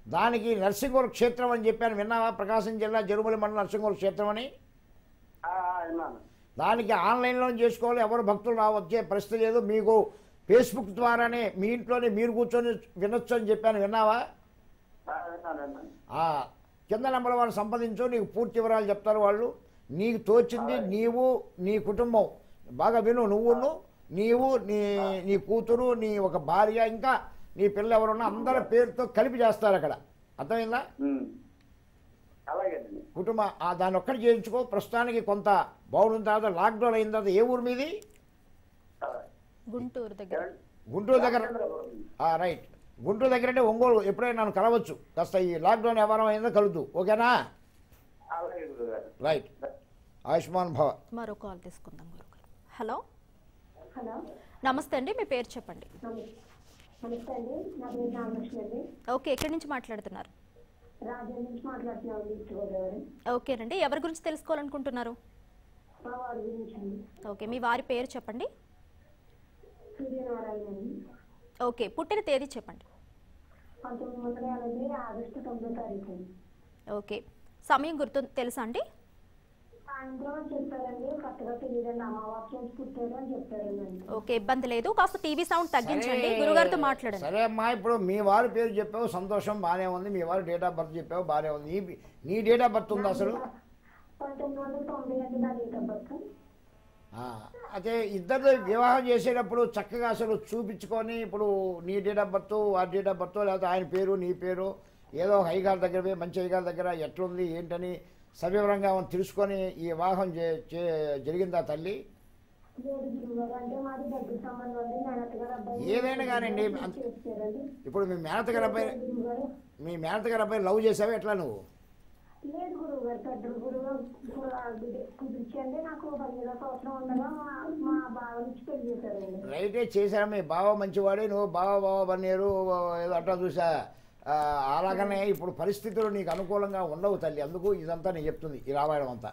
దానికి నరసింహుల క్షేత్రం అని చెప్పాను విన్నావా ప్రకాశం జిల్లా జరుమల మండలం నరసింహుల క్షేత్రం అని ఆ, ఆ, విన్నాను దానికి ఆన్లైన్లో చేసుకోవాలి ఎవరు భక్తులు రా వచ్చే పరిస్థితి లేదు మీకు ఫేస్బుక్ ద్వారానే మీ ఇంట్లోనే మీరు కూర్చొని వినొచ్చు అని చెప్పాను విన్నావా ఆ, విన్నాను విన్నాను ఆ కింద నెంబర్ వాళ్ళు సంప్రదించు నీకు పూర్తి వివరాలు చెప్తారు వాళ్ళు నీకు తోచింది నీవు నీ కుటుంబం బాగా విను నువ్వును నీవు నీ నీ కూతురు నీ ఒక భార్య ఇంకా నీ పిల్ల ఎవరున్నా అందరి పేరుతో కలిపి చేస్తారు అక్కడ అర్థమైందా ఉమ్. అలాగేనండి కుటుంబ ఆ దాన్ని ఒక్కటి చేయించుకో ప్రస్తుతానికి కొంత బాగున్న తర్వాత లాక్డౌన్ అయిన తర్వాత ఏ ఊరు మీది అలాగే. గుంటూరు దగ్గర ఏమండి? గుంటూరు దగ్గర చంద్రబాబు. ఆ, రైట్ గుంటూరు దగ్గర అంటే ఒంగోలు ఎప్పుడైనా నన్ను కలవచ్చు కాస్త ఈ లాక్డౌన్ వ్యవహారం అయిందో కలుద్దు ఓకేనా అలాగే గురుగారు రైట్ ఆయుష్మాన్ భవ మరో కాల్ తీసుకుందాం గురుగారు హలో హలో నమస్తే అండి మీ పేరు చెప్పండి నమస్తే నమస్తే అండి నా పేరు రామకృష్ణ అండి ఓకే ఎక్కడి నుంచి మాట్లాడుతున్నారు రాజా నుంచి మాట్లాడుతున్నాను ఈస్ట్ గోదావరి ఓకేనండి ఎవరి గురించి తెలుసుకోవాలనుకుంటున్నారు మా వారి గురించి అండి ఓకే మీ వారి పేరు చెప్పండి సూర్యనారాయణ అండి ఓకే పుట్టిన తేదీ చెప్పండి పంతొమ్మిది వందల ఎనభై ఆగస్టు తొమ్మిదో తారీఖు అండి ఓకే సమయం గుర్తు తెలుసా అండి సాయంత్రం అని చెప్పారండి కరెక్ట్గా తెలియదండి అమావాస్య నుంచి పుట్టారు అని చెప్పారండి ఓకే ఇబ్బంది లేదు కాస్త టీవీ సౌండ్ తగ్గించండి సరే. గురుగారితో మాట్లాడండి సరే అమ్మా ఇప్పుడు మీ వారి పేరు చెప్పావు సంతోషం బాగానే ఉంది మీ వారి డేట్ ఆఫ్ బర్త్ చెప్పావు బాగానే ఉంది నీ నీ డేట్ ఆఫ్ బర్త్ ఉంది అసలు పంతొమ్మిది వందల తొంభై అండి నా డేట్ ఆఫ్ బర్త్ ఆ, అయితే ఇద్దరు వివాహం చేసేటప్పుడు చక్కగా అసలు చూపించుకొని ఇప్పుడు నీ డేట్ ఆఫ్ బర్త్ వారి డేట్ ఆఫ్ బర్త్ లేకపోతే ఆయన పేరు నీ పేరు ఏదో హైగారి దగ్గర పోయి మంచి హైగారి దగ్గర ఎట్లుంది ఏంటని సవివరంగా మనం తెలుసుకొని ఈ వివాహం చే- చే- జరిగిందా తల్లి లేదు గురుగారు అంటే మాది దగ్గర సంబంధం అండి మేనత్ గారు అబ్బాయి ఏదైనా కానివ్వండి, అంత- చేశారండి ఇప్పుడు మీ మేనత గారి అబ్బాయి గురుగారు మీ మేనత గారి అబ్బాయి లవ్ చేసావా ఎట్లా నువ్వు లేదు గురువు గారు పెద్ద గురువు కుదిర్చండి నాకు పదిహేడో సంవత్సరం ఉండగా మా మా బావ నుంచి పెళ్లి చేశారండి రైటే చేశాను మీ బావ మంచివాడే నువ్వు బావ బావ బన్నేరు ఏదో అట్లా చూసా ఆ, అలాగనే ఇప్పుడు పరిస్థితులు నీకు అనుకూలంగా ఉండవు తల్లి అందుకు ఇదంతా నేను చెప్తుంది ఈ రామాయణం అంతా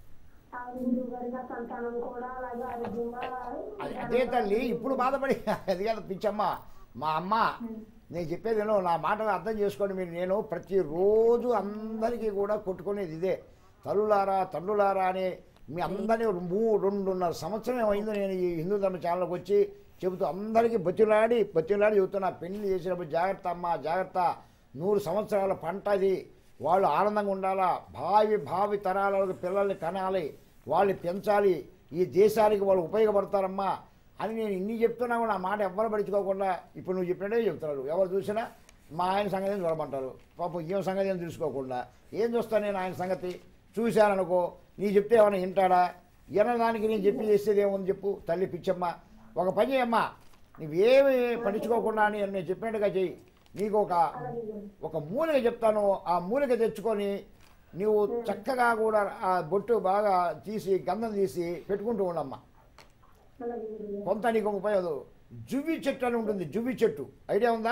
ఆ గురువు గారి నా సంతానం కూడా అలాగే ఆరోగ్యంగా అది అదే తల్లి ఇప్పుడు బాధపడి అది కాదు పిచ్చమ్మ మా అమ్మ నేను చెప్పేది విను, నా మాటలు అర్థం చేసుకోండి మీరు నేను ప్రతిరోజు అందరికీ కూడా కొట్టుకునేది ఇదే తల్లులారా తండ్రులారా అని మీ అందరినీ మూ రెండున్నర సంవత్సరం ఏమైందో నేను ఈ హిందూ ధర్మ ఛానల్కి వచ్చి చెబుతూ అందరికీ బతిలాడి బతిలాడి చెబుతున్నా పెళ్లి చేసినప్పుడు జాగ్రత్త అమ్మ జాగ్రత్త నూరు సంవత్సరాల పంట అది వాళ్ళు ఆనందంగా ఉండాలా భావి భావి తరాలకు పిల్లల్ని కనాలి వాళ్ళని పెంచాలి ఈ దేశానికి వాళ్ళు ఉపయోగపడతారమ్మా అని నేను ఇన్ని చెప్తున్నా కూడా ఆ మాట ఎవ్వరు పడుచుకోకుండా ఇప్పుడు నువ్వు చెప్పినట్టే చెప్తున్నారు ఎవరు చూసినా మా ఆయన సంగతి ఏం చూడమంటారు పాపం ఏం సంగతి ఏం తెలుసుకోకుండా ఏం చూస్తాను నేను ఆయన సంగతి చూశాననుకో నీ చెప్తే ఏమైనా వింటాడా వినడానికి నేను చెప్పి చేసేది ఏముంది చెప్పు తల్లి పిచ్చమ్మ ఒక పని చేయమ్మా నువ్వేమి పట్టించుకోకుండా అని నేను చెప్పినట్టుగా చెయ్యి నీకు ఒక ఒక మూలిక చెప్తాను ఆ మూలిక తెచ్చుకొని నువ్వు చక్కగా కూడా ఆ బొట్టు బాగా తీసి గంధం తీసి పెట్టుకుంటూ ఉండమ్మా అలాగే గురువు గారు కొంత నీకు ఉపయోగం జువ్వి చెట్టు అని ఉంటుంది జువ్వి చెట్టు ఐడియా ఉందా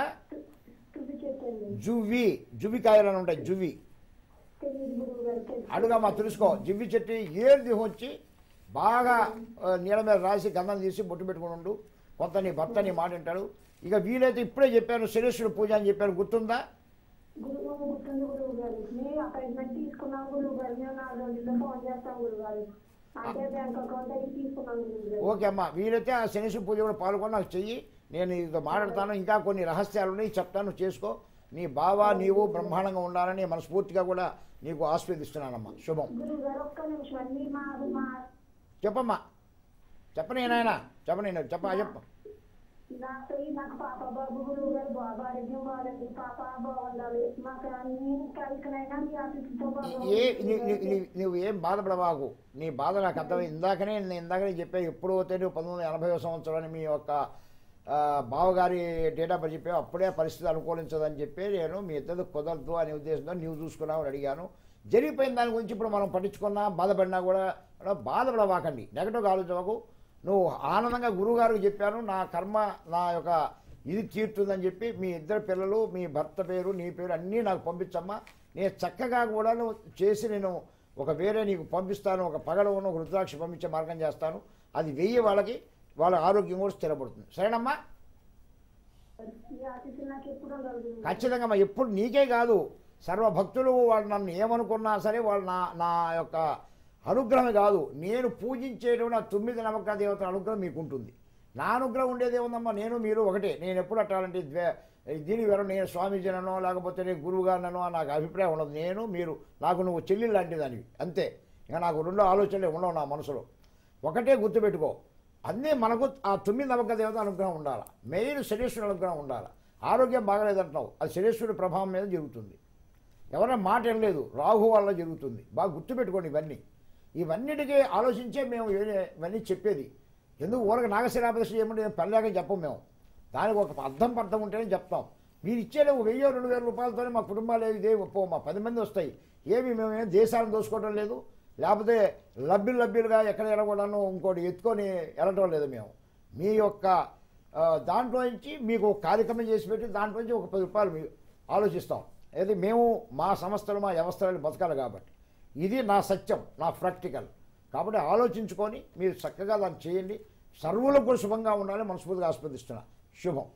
తుది చేతండి జువ్వి జువ్వికాయలు అని ఉంటాయి జువ్వి తెలియదు గురువు గారు తెలుసు అడుగమ్మా తెలుసుకో జివ్వి చెట్టు ఏరు వచ్చి బాగా ఆ, నీళ్ళ మీద రాసి గంధం తీసి బొట్టు పెట్టుకుని ఉండు కొంత నీ భర్త నీ మాట వింటాడు ఇక వీలైతే ఇప్పుడే చెప్పాను శనేశ్వరుడు పూజ అని చెప్పాను గుర్తుందా గురువు గుర్తుంది గురువు గారు మేము అపాయింట్మెంట్ తీసుకున్నాం గురువు గారు మేము నాలుగు రోజుల్లో ఫోన్ చేస్తాం గురువు గారు అంటే బ్యాంక్ అకౌంట్ అది తీసుకున్నాం గురువు గారు ఓకే అమ్మా వీలైతే ఆ శనేశ్వర పూజ కూడా పాల్గొని నాకు చెయ్యి నేను ఇది మాట్లాడతాను ఇంకా కొన్ని రహస్యాలు ఉన్నాయి చెప్తాను చేసుకో నీ బావ నీవు బ్రహ్మాండంగా ఉండాలని మనస్ఫూర్తిగా కూడా నీకు ఆస్వాదిస్తున్నానమ్మా శుభం గురువు గారు ఒక్క నిమిషం అండి మా మా చెప్పమ్మా చెప్పనే నాయన చెప్పనే చెప్ప చెప్ప నాకు నాకు పాప బాబు గురువు గారు బాబు ఆరోగ్యం బాగాలేదు పాప బాగుండాలి మాకు అన్ని కలికనైనా మీ అతిథితో ఏ నీ- నీ- నీ- నువ్వు ఏం బాధపడవాకు నీ బాధ నాకు అర్థమైంది ఇందాకనే నేను ఇందాకనే చెప్పా ఎప్పుడు పోతే నువ్వు పంతొమ్మిది వందల ఎనభై సంవత్సరాన్ని మీ యొక్క ఆ, బావగారి డేట్ ఆఫ్ బర్త్ చెప్పావు అప్పుడే పరిస్థితి అనుకూలించదని చెప్పి నేను మీ ఇద్దరు కుదరదు అనే ఉద్దేశంతో నీవు చూసుకున్నావు అని అడిగాను జరిగిపోయిన దాని గురించి ఇప్పుడు మనం పట్టించుకున్నా బాధపడినా కూడా కూడా బాధపడవాకండి నెగటివ్గా ఆలోచించకు నువ్వు ఆనందంగా గురువుగారికి చెప్పాను నా కర్మ నా యొక్క ఇది తీరుతుందని చెప్పి మీ ఇద్దరు పిల్లలు మీ భర్త పేరు నీ పేరు అన్నీ నాకు పంపించమ్మా నేను చక్కగా కూడా నువ్వు చేసి నేను ఒక వేరే నీకు పంపిస్తాను ఒక పగడవును ఒక రుద్రాక్ష పంపించే మార్గం చేస్తాను అది వెయ్యి వాళ్ళకి వాళ్ళ ఆరోగ్యం కూడా స్థిరపడుతుంది సరేనమ్మా ఈ ఆశీస్సులు నాకు ఎప్పుడు ఉండవు గురువు గారు. ఖచ్చితంగా మా ఎప్పుడు నీకే కాదు సర్వ భక్తులు వాళ్ళు నన్ను ఏమనుకున్నా సరే వాళ్ళు నా నా యొక్క అనుగ్రహం కాదు నేను పూజించేటువంటి ఆ తొమ్మిది నమ్మక దేవతల అనుగ్రహం మీకు ఉంటుంది నా అనుగ్రహం ఉండేది ఏముందమ్మా నేను మీరు ఒకటే నేను ఎప్పుడు అట్టాలంటే ద్వే దీని వేరే నేను స్వామీజీనో లేకపోతే నేను గురువు గారినో నాకు అభిప్రాయం ఉండదు నేను మీరు నాకు నువ్వు చెల్లి లాంటి దానివి అంతే ఇంకా నాకు రెండో ఆలోచనలే ఉండవు నా మనసులో ఒకటే గుర్తుపెట్టుకో అన్నీ మనకు ఆ తొమ్మిది నమ్మక దేవత అనుగ్రహం ఉండాలి మెయిన్ శరీశ్వరుడు అనుగ్రహం ఉండాలి ఆరోగ్యం బాగలేదంటున్నావు అది శరీశ్వరుడి ప్రభావం మీద జరుగుతుంది ఎవరైనా మాట వినలేదు రాహు వల్ల జరుగుతుంది బాగా గుర్తుపెట్టుకోండి ఇవన్నీ ఇవన్నిటికీ ఆలోచించే మేము ఏ- ఇవన్నీ చెప్పేది ఎందుకు ఊరక నాగశిలాపదశ చేయమంటే పెళ్ళాక చెప్పం మేము దానికి ఒక అర్థం పర్థం ఉంటేనే చెప్తాం మీరు ఇచ్చేది ఒక వెయ్యి రెండు వేల రూపాయలతోనే మా కుటుంబాలు ఇదే పో మా పది మంది వస్తాయి ఏమి మేము ఏం దేశాలను దోసుకోవడం లేదు లేకపోతే లబ్బిలు లబ్బిలుగా ఎక్కడ ఎడకూడను ఇంకోటి ఎత్తుకొని వెళ్ళటం లేదు మేము మీ యొక్క ఆ, దాంట్లో నుంచి మీకు ఒక కార్యక్రమం చేసి పెట్టి దాంట్లో నుంచి ఒక పది రూపాయలు మీ- ఆలోచిస్తాం అయితే మేము మా సంస్థలు మా వ్యవస్థలు బతకాలి కాబట్టి ఇది నా సత్యం నా ప్రాక్టికల్ కాబట్టి ఆలోచించుకొని మీరు చక్కగా దాన్ని చేయండి సర్వులకు కూడా శుభంగా ఉండాలని మనస్ఫూర్తిగా ఆస్వాదిస్తున్నా శుభం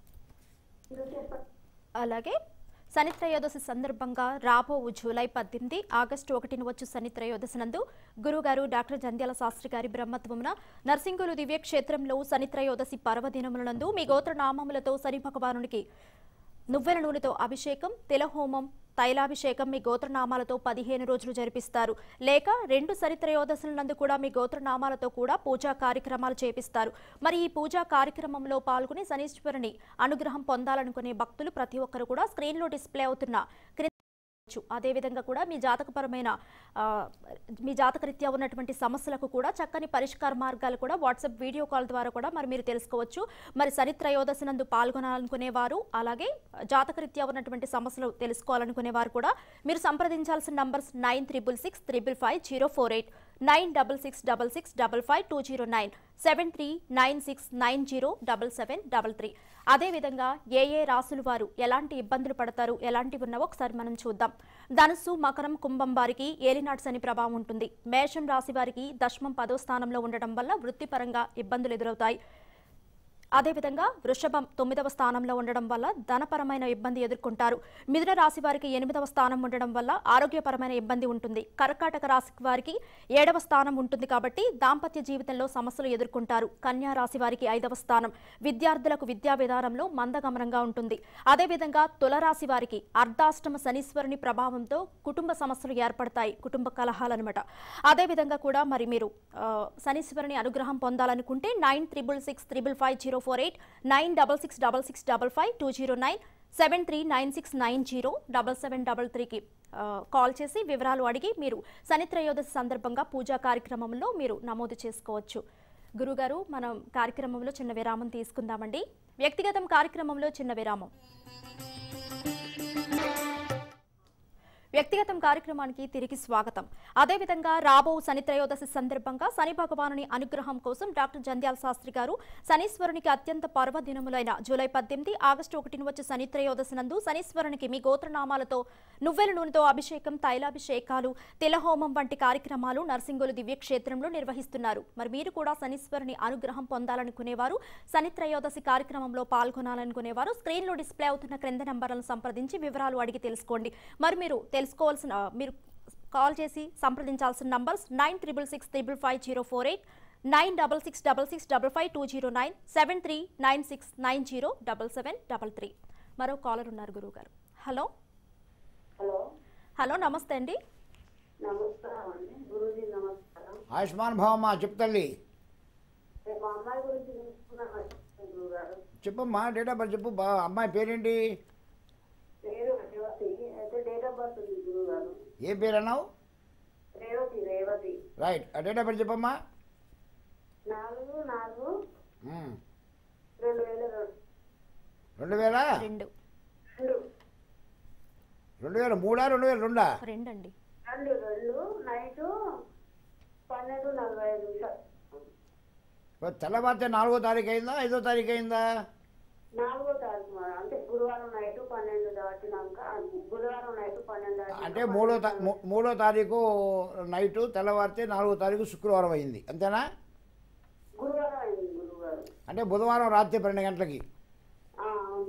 ఈరోజు చెప్పండి అలాగే శని త్రయోదశి సందర్భంగా రాబో జూలై పద్దెనిమిది ఆగస్టు ఒకటిన వచ్చు శని త్రయోదశి నందు గురుగారు డాక్టర్ జంధ్యాల శాస్త్రి గారి బ్రహ్మత్వమున నర్సింగులు దివ్య క్షేత్రంలో శని త్రయోదశి పర్వదినములందు మీ గోత్ర నామములతో శని భగవానునికి నువ్వెల నూనెతో అభిషేకం తిలహోమం తైలాభిషేకం మీ గోత్రనామాలతో పదిహేను రోజులు జరిపిస్తారు లేక రెండు సరిత్రయోదశుల నందు కూడా మీ గోత్రనామాలతో కూడా పూజా కార్యక్రమాలు చేపిస్తారు మరి ఈ పూజా కార్యక్రమంలో పాల్గొని శనీశ్వరుని అనుగ్రహం పొందాలనుకునే భక్తులు ప్రతి ఒక్కరు కూడా స్క్రీన్లో డిస్ప్లే అవుతున్న క్రింద వచ్చు. అదేవిధంగా కూడా మీ జాతకపరమైన ఆ, మీ జాతకరీత్యా ఉన్నటువంటి సమస్యలకు కూడా చక్కని పరిష్కార మార్గాలు కూడా వాట్సాప్ వీడియో కాల్ ద్వారా కూడా మరి మీరు తెలుసుకోవచ్చు మరి శని త్రయోదశి నందు పాల్గొనాలనుకునేవారు అలాగే జాతకరీత్యా ఉన్నటువంటి సమస్యలు తెలుసుకోవాలనుకునేవారు కూడా మీరు సంప్రదించాల్సిన numbers nine triple six triple five zero four eight nine double six double six double five two zero nine seven three nine six nine zero double seven double three అదేవిధంగా ఏ ఏ రాసుల వారు ఎలాంటి ఇబ్బందులు పడతారు ఎలాంటివి ఉన్నావో ఒకసారి మనం చూద్దాం ధనుసు మకరం కుంభం వారికి ఏలినాటి శని ప్రభావం ఉంటుంది మేషం రాశి వారికి దశమం పదో స్థానంలో ఉండడం వల్ల వృత్తిపరంగా ఇబ్బందులు ఎదురవుతాయి అదేవిధంగా వృషభం తొమ్మిదవ స్థానంలో ఉండడం వల్ల ధనపరమైన ఇబ్బంది ఎదుర్కొంటారు మిథున రాశి వారికి ఎనిమిదవ స్థానం ఉండడం వల్ల ఆరోగ్యపరమైన ఇబ్బంది ఉంటుంది కర్కాటక రాశి వారికి ఏడవ స్థానం ఉంటుంది కాబట్టి దాంపత్య జీవితంలో సమస్యలు ఎదుర్కొంటారు కన్యా రాశి వారికి ఐదవ స్థానం విద్యార్థులకు విద్యా విధానంలో మందగమనంగా ఉంటుంది అదేవిధంగా తులరాశి వారికి అర్ధాష్టమ శనీశ్వరుని ప్రభావంతో కుటుంబ సమస్యలు ఏర్పడతాయి కుటుంబ కలహాలన్నమాట అదేవిధంగా కూడా మరి మీరు ఆ, శనీశ్వరుని అనుగ్రహం పొందాలనుకుంటే nine triple six triple five zero four eight nine double six double six double five two zero nine seven three nine six nine zero double seven double త్రీకి కాల్ చేసి వివరాలు అడిగి మీరు శనిత్రయోదశి సందర్భంగా పూజా కార్యక్రమంలో మీరు నమోదు చేసుకోవచ్చు గురుగారు మనం కార్యక్రమంలో చిన్న విరామం తీసుకుందామండి వ్యక్తిగతం కార్యక్రమంలో చిన్న విరామం వ్యక్తిగతం కార్యక్రమానికి తిరిగి స్వాగతం అదేవిధంగా రాబో శని త్రయోదశి సందర్భంగా శని భగవానుని అనుగ్రహం కోసం డాక్టర్ జంధ్యాల శాస్త్రి గారు శనీశ్వరునికి అత్యంత పర్వదినములైన జూలై పద్దెనిమిది ఆగస్టు ఒకటిన వచ్చే శని త్రయోదశి నందు శనీశ్వరునికి మీ గోత్రనామాలతో నువ్వెల నూనెతో అభిషేకం తైలాభిషేకాలు తిలహోమం వంటి కార్యక్రమాలు నర్సింగులు దివ్యక్షేత్రంలో నిర్వహిస్తున్నారు మరి మీరు కూడా శనీశ్వరుని అనుగ్రహం పొందాలనుకునేవారు శని త్రయోదశి కార్యక్రమంలో పాల్గొనాలనుకునేవారు స్క్రీన్లో డిస్ప్లే అవుతున్న క్రింద నంబర్లను సంప్రదించి వివరాలు అడిగి తెలుసుకోండి మరి మీరు తెలుసుకోవాల్సిన మీరు కాల్ చేసి సంప్రదించాల్సిన numbers nine triple six triple five zero four eight nine double six double six double five two zero nine seven three nine six nine zero double seven double three మరో కాలర్ ఉన్నారు గురువు గారు hello hello hello నమస్తే అండి నమస్కారం అండి గురూజీ నమస్కారం ఆయుష్మాన్ భావమ్మా చెప్పు తల్లి రేపు మా అమ్మాయి గురించి తెలుసుకున్నాను గురువు గారు చెప్పమ్మా డేట్ ఆఫ్ బర్త్ చెప్పు బా అమ్మాయి పేరేంటి పేరు రేవతి అయితే డేట్ ఆఫ్ బర్త్ ఉంది గురువు గారు ఏ పేరు అన్నావు రేవతి రేవతి రైట్ ఆ డేట్ ఆఫ్ బర్త్ చెప్పమ్మా నాలుగు నాలుగు మ్మ్. రెండు వేల రెండు రెండు వేల రెండు రెండు రెండు వేల మూడా రెండు వేల రెండా రెండు అండి రెండు రెండు నైట్ పన్నెండు నలభై ఐదు నిమిషాలు ఇప్పుడు తెల్లవారితే నాలుగో తారీఖు అయిందా ఐదో తారీఖు అయిందా నాలుగో తారీఖు మరి. అంటే గురువారం నైట్ పన్నెండు దాటినాక గురువారం నైట్ పన్నెండు దాటినాక అంటే మూడో తా మూ- మూడో తారీఖు నైటు తెల్లవారితే నాలుగో తారీఖు శుక్రవారం అయింది అంతేనా గురువారం అయింది గురువు గారు అంటే బుధవారం రాత్రి పన్నెండు గంటలకి ఆ, అవును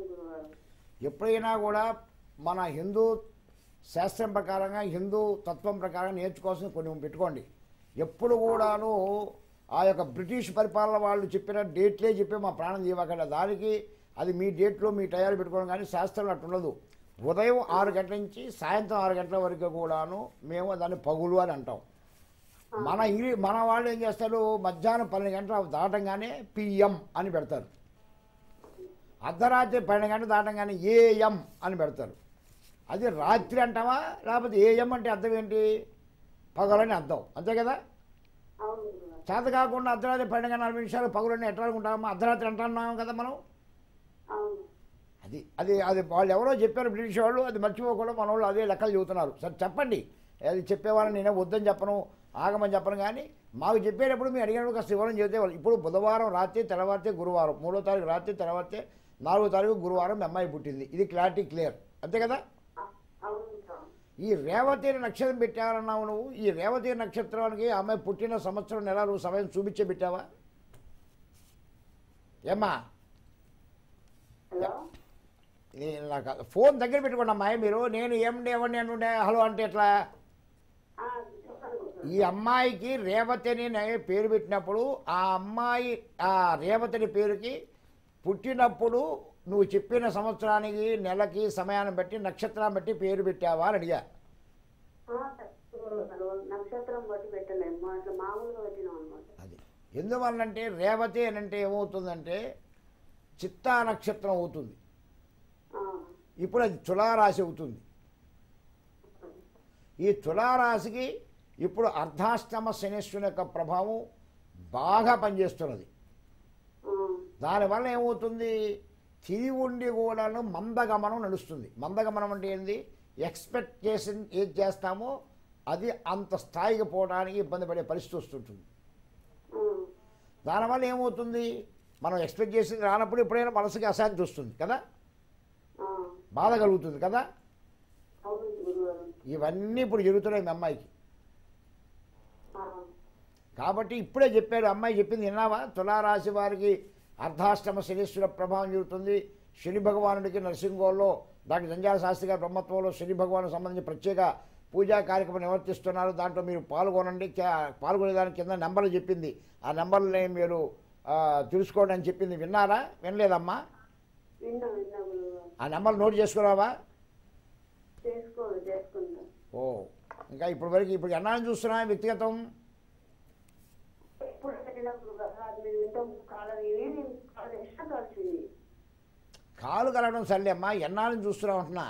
ఎప్పుడైనా కూడా మన హిందూ శాస్త్రం ప్రకారంగా హిందూ తత్వం ప్రకారం నేర్చుకోవాల్సిన కొన్ని పెట్టుకోండి ఎప్పుడు కూడాను ఆ యొక్క బ్రిటిష్ పరిపాలన వాళ్ళు చెప్పిన డేట్లే చెప్పి మా ప్రాణం తీయవకండి దానికి అది మీ డేట్లో మీ టయాలు పెట్టుకోవడం కానీ శాస్త్రంలో అట్టు ఉండదు ఉదయం ఆరు గంటల నుంచి సాయంత్రం ఆరు గంటల వరకు కూడాను మేము దాన్ని పగులు అని అంటాం మన ఇంగ్లీ మన వాళ్ళు ఏం చేస్తారు మధ్యాహ్నం పన్నెండు గంటలు దాటంగానే పిఎం అని పెడతారు అర్ధరాత్రి పన్నెండు గంటలు దాటంగానే ఏఎం అని పెడతారు అది రాత్రి అంటావా లేకపోతే ఏఎం అంటే అర్థం ఏంటి పగలని అర్థం అంతే కదా అవును గురుగారు చేత కాకుండా అర్ధరాత్రి పన్నెండు గంటల నలభై నిమిషాలు పగులని ఎట్లా అనుకుంటామో అర్ధరాత్రి అంటున్నాం కదా మనం అవును అది అది అది వాళ్ళు ఎవరో చెప్పారు బ్రిటిష్ వాళ్ళు అది మర్చిపోకుండా మన వాళ్ళు అదే లెక్కలు చెబుతున్నారు సరే చెప్పండి అది చెప్పేవాళ్ళని నేనే వద్దని చెప్పను ఆగమని చెప్పను కానీ మాకు చెప్పేటప్పుడు మేము అడిగినప్పుడు కాస్త వివరం చెబితే వాళ్ళు ఇప్పుడు బుధవారం రాత్రి తెల్లవారితే గురువారం మూడో తారీఖు రాత్రి తెల్లవారితే నాలుగో తారీఖు గురువారం మీ అమ్మాయి పుట్టింది ఇది క్లారిటీ క్లియర్ అంతే కదా అ- అవును సార్ ఈ రేవతి నక్షత్రం పెట్టావన్నావు నువ్వు ఈ రేవతి నక్షత్రానికి ఆ అమ్మాయి పుట్టిన సంవత్సరం నెల నువ్వు సమయం చూపించే పెట్టావా ఏమ్మా హలో నేను నాకు ఫోన్ దగ్గర పెట్టుకోండి అమ్మాయి మీరు నేను ఏమండి ఏమండి అంటుండే హలో అంటే ఎట్లా ఆ, చెప్పండి గురుగారు ఈ అమ్మాయికి రేవతి అని నే- పేరు పెట్టినప్పుడు ఆ అమ్మాయి ఆ రేవతి అనే పేరుకి పుట్టినప్పుడు నువ్వు చెప్పిన సంవత్సరానికి నెలకి సమయాన్ని బట్టి నక్షత్రాన్ని బట్టి పేరు పెట్టావా అని అడిగా ఆ, గురుగారు, నక్షత్రం బట్టి పెట్టలేము అట్లా మామూలుగా పెట్టినాం అనమాట అది ఎందువల్లంటే రేవతి అని అంటే ఏమవుతుందంటే చిత్తా నక్షత్రం అవుతుంది ఇప్పుడు అది తులారాశి అవుతుంది ఈ తులారాశికి ఇప్పుడు అర్ధాష్టమ శనిశ్వరుని యొక్క ప్రభావం బాగా పనిచేస్తున్నది దానివల్ల ఏమవుతుంది తిరిగి ఉండి కూడాను మందగమనం నడుస్తుంది మందగమనం అంటే ఏంది ఎక్స్పెక్ట్ చేసి ఏది చేస్తామో అది అంత స్థాయికి పోవడానికి ఇబ్బంది పడే పరిస్థితి వస్తుంటుంది దానివల్ల ఏమవుతుంది మనం ఎక్స్పెక్ట్ చేసింది రానప్పుడు ఎప్పుడైనా మనసుకి అశాంతి వస్తుంది కదా బాధ కలుగుతుంది కదా అవును గురుగారు ఇవన్నీ ఇప్పుడు జరుగుతున్నాయి మీ అమ్మాయికి ఆ, కాబట్టి ఇప్పుడే చెప్పాడు అమ్మాయి చెప్పింది విన్నావా తులారాశి వారికి అర్ధాష్టమ శనీశ్వర ప్రభావం జరుగుతుంది శని భగవానుడికి నరసింహంలో డాక్టర్ జంజాల శాస్త్రి గారి బ్రహ్మత్వంలో శని భగవాను సంబంధించి ప్రత్యేక పూజా కార్యక్రమం నిర్వర్తిస్తున్నారు దాంట్లో మీరు పాల్గొనండి కే- పాల్గొనేదానికి కింద నెంబర్లు చెప్పింది ఆ నెంబర్ని మీరు ఆ, తెలుసుకోండి అని చెప్పింది విన్నారా వినలేదమ్మా విన్నా విన్నా గురుగారు ఆ నెంబర్ నోట్ చేసుకున్నావా చేసుకోండి చేసుకుంటా ఓ ఇంకా ఇప్పుడు వరకు ఇప్పుడు ఎన్నాళ్ళని చూస్తున్నా వ్యక్తిగతం ఎప్పుడు పెట్టినా గురుగారు అది మీరు ఇంత కాలం ఏమి కాలం ఇష్టం కలిసింది కాలు కలవడం సర్లే అమ్మా ఎన్నాళ్ళని చూస్తున్నావు అంటున్నా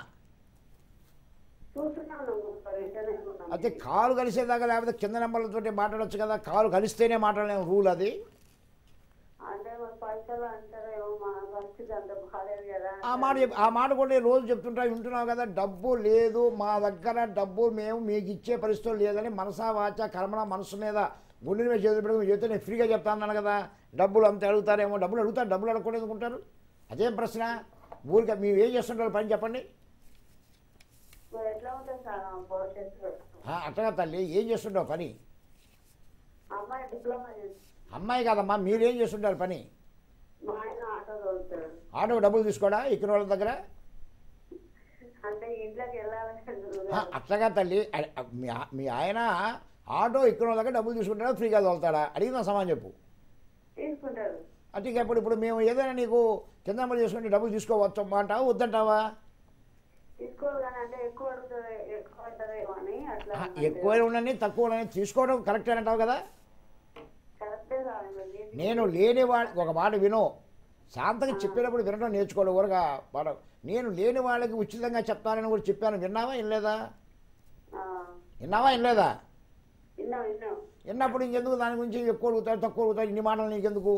చూస్తున్నాను గురుగారు ఇంటనే ఉన్నాను. అయితే కాలు కలిసేదాకా లేకపోతే కింద నెంబర్లతో మాట్లాడొచ్చు కదా కాలు కలిస్తేనే మాట్లాడలేము రూల్ అది అంటే మరి పైసలు అంటారేమో మన పరిస్థితి అంత బాగాలేదు కదా ఆ మాట చెప్- ఆ మాట కూడా ఈ రోజు చెప్తుంటా వింటున్నావు కదా డబ్బు లేదు మా దగ్గర డబ్బు మేము మీకు ఇచ్చే పరిస్థితులు లేదని మనసా వాచ కర్మణ మనసు మీద గుండె మీద చేతులు పెట్టుకుని చెప్తే నేను ఫ్రీగా చెప్తాను కదా డబ్బులు అంత అడుగుతారేమో డబ్బులు అడుగుతారు డబ్బులు అడగకూడదు అనుకుంటారు అదేం ప్రశ్న ఊరికే మీరు ఏం చేస్తుంటారు పని చెప్పండి మరి ఎట్లా ఉంటుంది సార్ ఆ భవిష్యత్తు ఆ, అట్టగా తల్లి ఏం చేస్తుంటావు పని అమ్మాయి డిప్లొమా చేస్తుంది అమ్మాయి కాదమ్మా మీరేం చేస్తుంటారు పని మా ఆయన ఆటో చదువుతాడు ఆటో డబ్బులు తీసుకోడా ఎక్కిన వాళ్ళ దగ్గర అంటే ఇంట్లోకి వెళ్ళాలంటే ఆ, గురుగారు అట్లాగా తల్లి అ- అ- మీ ఆ- మీ ఆయన ఆటో ఎక్కిన వాళ్ళ దగ్గర డబ్బులు తీసుకుంటాడా ఫ్రీగా తోలుతాడా అడిగిన సమానం చెప్పు తీసుకుంటారు అంటే ఇక ఇప్పుడు ఇప్పుడు మేము ఏదైనా నీకు కింద అమలు చేసుకుంటే డబ్బులు తీసుకోవచ్చు అంటావా వద్దంటావా తీసుకోరు కానీ అంటే ఎక్కువ అడుగుతారు ఎక్కువ అంటారేమో అని అట్లా ఆ, ఎక్కువ ఉండని తక్కువ ఉండని తీసుకోవడం కరెక్ట్ అని అంటావు కదా కరెక్టే సార్ మరి మీరు నేను లేని వాడి ఒక మాట విను శాంతంగా చెప్పేటప్పుడు వినడం నేర్చుకోవడం ఊరగా వాడ నేను లేని వాళ్ళకి ఉచితంగా చెప్తానని కూడా చెప్పాను విన్నావా వినలేదా ఆ, విన్నావా వినలేదా విన్నాం విన్నాం విన్నప్పుడు ఇంకెందుకు దాని గురించి ఎక్కువ అడుగుతాడు తక్కువ అడుగుతాడు ఇన్ని మాటలు నీకెందుకు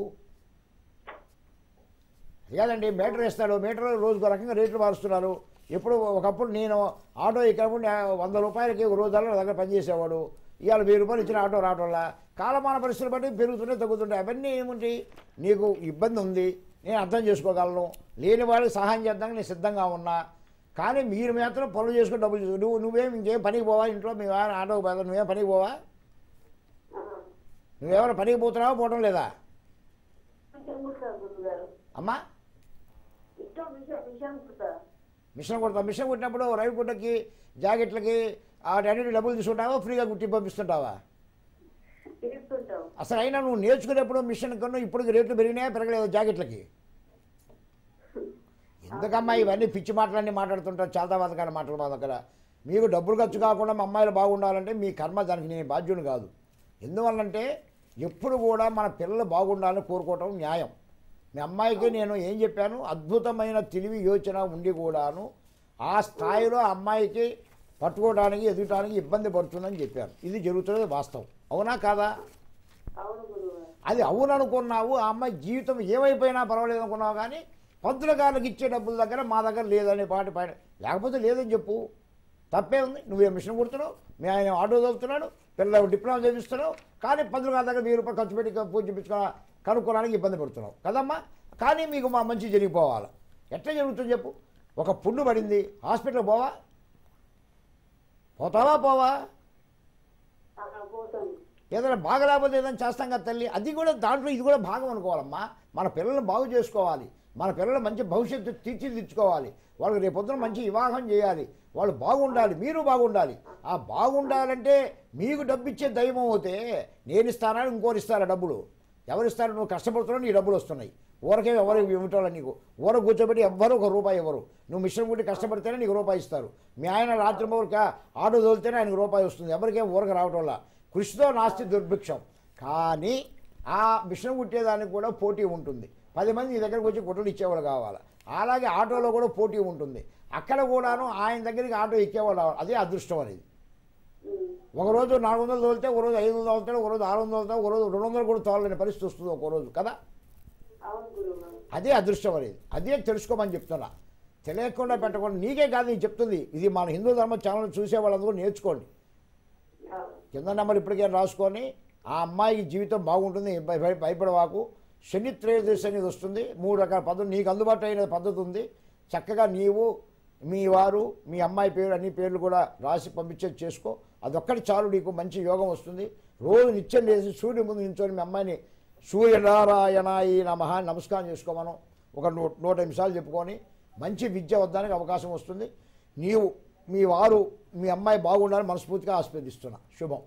కాదండి మీటర్ వేస్తాడు మీటర్ రోజుకు రకంగా రేట్లు మారుస్తున్నారు ఎప్పుడు ఒకప్పుడు నేను ఆటో ఎక్కినప్పుడు నే- వంద రూపాయలకి ఒక రోజుల్లో నా దగ్గర పనిచేసేవాడు ఇవాళ వెయ్యి రూపాయలు ఇచ్చిన ఆటో రావటం వల్ల కాలమాన పరిస్థితులు బట్టి పెరుగుతుంటే తగ్గుతుంటాయి అవన్నీ ఏముంటాయి నీకు ఇబ్బంది ఉంది నేను అర్థం చేసుకోగలను లేని వాళ్ళకి సహాయం చేద్దానికి నేను సిద్ధంగా ఉన్నా కానీ మీరు మాత్రం పనులు చేసుకుని డబ్బులు చేసుకో నువ్వు నువ్వేం ఇంకేం పనికి పోవా ఇంట్లో మీ వారు ఆటో పోదా నువ్వేం పనికి పోవా ఆ, నువ్వెవరు పనికి పోతున్నావా పోవటం లేదా విషయం కుడతారు గురుగారు అమ్మా ఇష్టం విషయం విషయం కుడతారు మిషన్ కుడతావు మిషన్ కుట్టినప్పుడు రైలు గుడ్డకి జాకెట్లకి వాటన్నిటి డబ్బులు తీసుకుంటావా ఫ్రీగా కుట్టి పంపిస్తుంటావా తీసుకుంటాం అసలు అయినా నువ్వు నేర్చుకునేప్పుడు మిషన్ కన్నా ఇప్పుడు రేట్లు పెరిగినాయా పెరగలేదు జాకెట్లకి ఎందుకమ్మా ఇవన్నీ పిచ్చి మాటలన్నీ మాట్లాడుతుంటారు చాలా బతకాల మాటలు మా దగ్గర మీకు డబ్బులు ఖర్చు కాకుండా మా అమ్మాయిలు బాగుండాలంటే మీ కర్మ దానికి నేను బాధ్యుని కాదు ఎందువల్లంటే ఎప్పుడు కూడా మన పిల్లలు బాగుండాలని కోరుకోవటం న్యాయం మీ అమ్మాయికి నేను ఏం చెప్పాను అద్భుతమైన తెలివి యోచన ఉండి కూడాను ఆ స్థాయిలో ఆ అమ్మాయికి పట్టుకోవడానికి ఎదుగటానికి ఇబ్బంది పడుతుందని చెప్పాను ఇది జరుగుతున్నది వాస్తవం అవునా కాదా అవును గురువు అది అవును అనుకున్నావు ఆ అమ్మాయి జీవితం ఏమైపోయినా పర్వాలేదు అనుకున్నావు కానీ పంతుల గారికి ఇచ్చే డబ్బుల దగ్గర మా దగ్గర లేదనే పాటి పైన లేకపోతే లేదని చెప్పు తప్పే ఉంది నువ్వే మిషన్ కుడుతున్నావు మీ ఆయన ఆటో చదువుతున్నాడు పిల్లలు డిప్లొమా చదివిస్తున్నావు కానీ పంతుల గారి దగ్గర వెయ్యి రూపాయలు ఖర్చు పెట్టి పూజ చేపించుకో కనుక్కోవడానికి ఇబ్బంది పడుతున్నావు కదమ్మా కానీ మీకు మా మంచి జరిగిపోవాలి ఎట్లా జరుగుతుంది చెప్పు ఒక పుండు పడింది హాస్పిటల్ పోవా పోతావా పోవా ఆ, పోతాను ఏదైనా బాగా లేకపోతే ఏదైనా చేస్తాం కదా తల్లి అది కూడా దాంట్లో ఇది కూడా భాగం అనుకోవాలమ్మా మన పిల్లల్ని బాగు చేసుకోవాలి మన పిల్లలు మంచి భవిష్యత్తు తీర్చిదిద్దుకోవాలి వాళ్ళకి రేపొద్దున మంచి వివాహం చేయాలి వాళ్ళు బాగుండాలి మీరు బాగుండాలి ఆ బాగుండాలంటే మీకు డబ్బు ఇచ్చే దైవం అవుతే నేను ఇస్తానని ఇంకోరు ఇస్తారా డబ్బులు ఎవరు ఇస్తారు నువ్వు కష్టపడుతున్నావు నీ డబ్బులు వస్తున్నాయి ఊరకే ఎవరు ఇవ్వటం నీకు ఊర కూర్చోబెట్టి ఎవ్వరు ఒక రూపాయి ఇవ్వరు నువ్వు మిషన్ కుట్టి కష్టపడితేనే నీకు రూపాయి ఇస్తారు మీ ఆయన రాత్రి మొదలుక ఆటో తోలితేనే ఆయనకు రూపాయి వస్తుంది ఎవరికేం ఊరక రావటం వల్ల కృషితో నాస్తి దుర్భిక్షం కానీ ఆ మిషన్ కుట్టేదానికి కూడా పోటీ ఉంటుంది పది మంది నీ దగ్గరకు వచ్చి కుట్టలు ఇచ్చేవాళ్ళు కావాలి అలాగే ఆటోలో కూడా పోటీ ఉంటుంది అక్కడ కూడాను ఆయన దగ్గరికి ఆటో ఎక్కేవాళ్ళు రావాలి అదే అదృష్టం అనేది ఉమ్. ఒక రోజు నాలుగు వందలు తోలితే ఒక రోజు ఐదు వందలు తోలుతాడు ఒక రోజు ఆరు వందలు తోలుతాడు ఒక రోజు రెండు వందలు కూడా తోలలేని పరిస్థితి వస్తుంది ఒక రోజు కదా అవును గురువు అదే అదృష్టం అనేది అదే తెలుసుకోమని చెప్తున్నా తెలియకుండా పెట్టకుండా నీకే కాదు నేను చెప్తుంది ఇది మన హిందూ ధర్మ ఛానల్ చూసే వాళ్ళందరూ నేర్చుకోండి అవును కింద నెంబర్ ఇప్పటికే రాసుకొని ఆ అమ్మాయికి జీవితం బాగుంటుంది భయ- భయ- భయపడవాకు శని త్రయోదశి అనేది వస్తుంది మూడు రకాల పద్ధతులు నీకు అందుబాటులో అయిన పద్ధతి ఉంది చక్కగా నీవు మీ వారు మీ అమ్మాయి పేరు అన్ని పేర్లు కూడా రాసి పంపించేది చేసుకో అదొక్కటి చాలు నీకు మంచి యోగం వస్తుంది రోజు నిత్యం లేచి సూర్యుడి ముందు నించొని మీ అమ్మాయిని సూర్యనారాయణాయి నమః అని నమస్కారం చేసుకోమను ఒక నూ నూట నిమిషాలు చెప్పుకొని మంచి విద్య వద్దానికి అవకాశం వస్తుంది నీవు మీ వారు మీ అమ్మాయి బాగుండాలని మనస్ఫూర్తిగా ఆస్వాదిస్తున్నా శుభం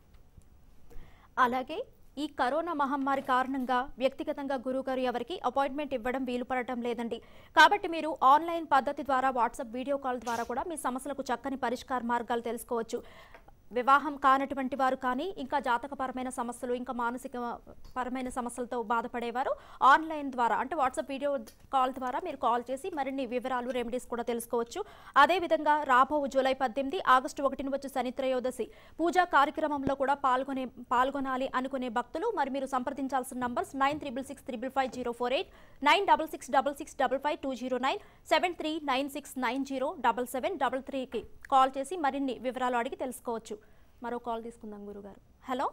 అలాగే ఈ కరోనా మహమ్మారి కారణంగా వ్యక్తిగతంగా గురువుగారు ఎవరికి అపాయింట్మెంట్ ఇవ్వడం వీలు పడటం లేదండి కాబట్టి మీరు ఆన్లైన్ పద్ధతి ద్వారా వాట్సాప్ వీడియో కాల్ ద్వారా కూడా మీ సమస్యలకు చక్కని పరిష్కార మార్గాలు తెలుసుకోవచ్చు వివాహం కానటువంటి వారు కానీ ఇంకా జాతకపరమైన సమస్యలు ఇంకా మానసిక పరమైన సమస్యలతో బాధపడేవారు ఆన్లైన్ ద్వారా అంటే వాట్సాప్ వీడియో కాల్ ద్వారా మీరు కాల్ చేసి మరిన్ని వివరాలు రెమెడీస్ కూడా తెలుసుకోవచ్చు అదేవిధంగా రాబో జూలై పద్దెనిమిది ఆగస్టు ఒకటిన వచ్చే శని త్రయోదశి పూజా కార్యక్రమంలో కూడా పాల్గొనే పాల్గొనాలి అనుకునే భక్తులు మరి మీరు సంప్రదించాల్సిన numbers nine triple six triple five zero four eight nine double six double six double five two zero nine seven three nine six nine zero double seven double త్రీకి కాల్ చేసి మరిన్ని వివరాలు అడిగి తెలుసుకోవచ్చు మరో కాల్ తీసుకుందాం గురుగారు హలో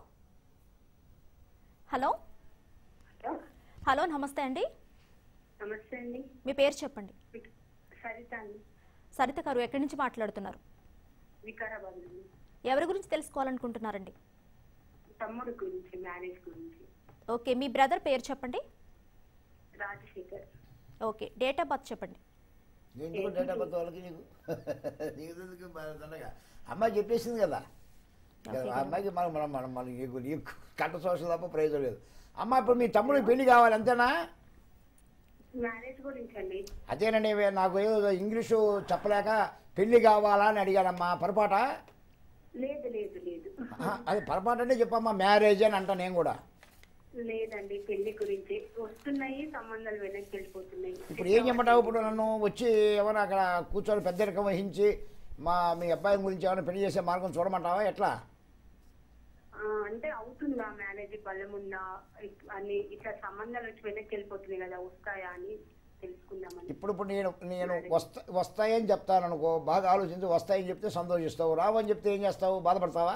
హలో హలో నమస్తే అండి నమస్తే అండి మీ పేరు చెప్పండి సరిత అండి సరిత గారు ఎక్కడి నుంచి మాట్లాడుతున్నారు వికారాబాద్ నుండి ఎవరి గురించి తెలుసుకోవాలనుకుంటున్నారండి తమ్ముడు గురించి మ్యారేజ్ గురించి ఓకే మీ బ్రదర్ పేరు చెప్పండి Rajasekhar okay date of birth చెప్పండి ఎందుకు డేటా కొత్త వాళ్ళకి నీకు నీకు ఎందుకు మరి దండగా అమ్మాయి చెప్పేసింది కదా కదా, ఆ అమ్మాయికి మనం మనం మనం మనం నీకు నీకు కట్ట సోషల్ తప్ప ప్రయోజనం లేదు అమ్మ ఇప్పుడు మీ తమ్ముడికి పెళ్లి కావాలి అంతేనా మ్యారేజ్ గురించి అండి అదేనండి ఇవే నాకు ఏదో ఇంగ్లీషు చెప్పలేక పెళ్లి కావాలా అని అడిగానమ్మా పొరపాట లేదు లేదు లేదు ఆహా, అది పొరపాటు అంటే చెప్పమ్మా మ్యారేజ్ అని అంటా నేను కూడా లేదండి పెళ్లి గురించి వస్తున్నాయి సంబంధాలు వెనక్కి వెళ్ళిపోతున్నాయి ఇప్పుడు ఏం చెప్పమంటావు ఇప్పుడు నన్ను వచ్చి ఏమైనా అక్కడ కూర్చొని పెద్దరికం వహించి మా మీ అబ్బాయి గురించి ఏమైనా పెళ్లి చేసే మార్గం చూడమంటావా ఎట్లా ఆ, అంటే అవుతుందా మ్యారేజ్ బలం ఉందా ఇట్- అని ఇట్లా సంబంధాలు వచ్చి వెనక్కి వెళ్ళిపోతున్నాయి కదా వస్తాయా అని తెలుసుకుందామని ఇప్పుడు ఇప్పుడు నేను నేను వస్తా వస్తాయని చెప్తాను అనుకో బాగా ఆలోచించి వస్తాయని చెప్తే సంతోషిస్తావు రావని చెప్తే ఏం చేస్తావు బాధపడతావా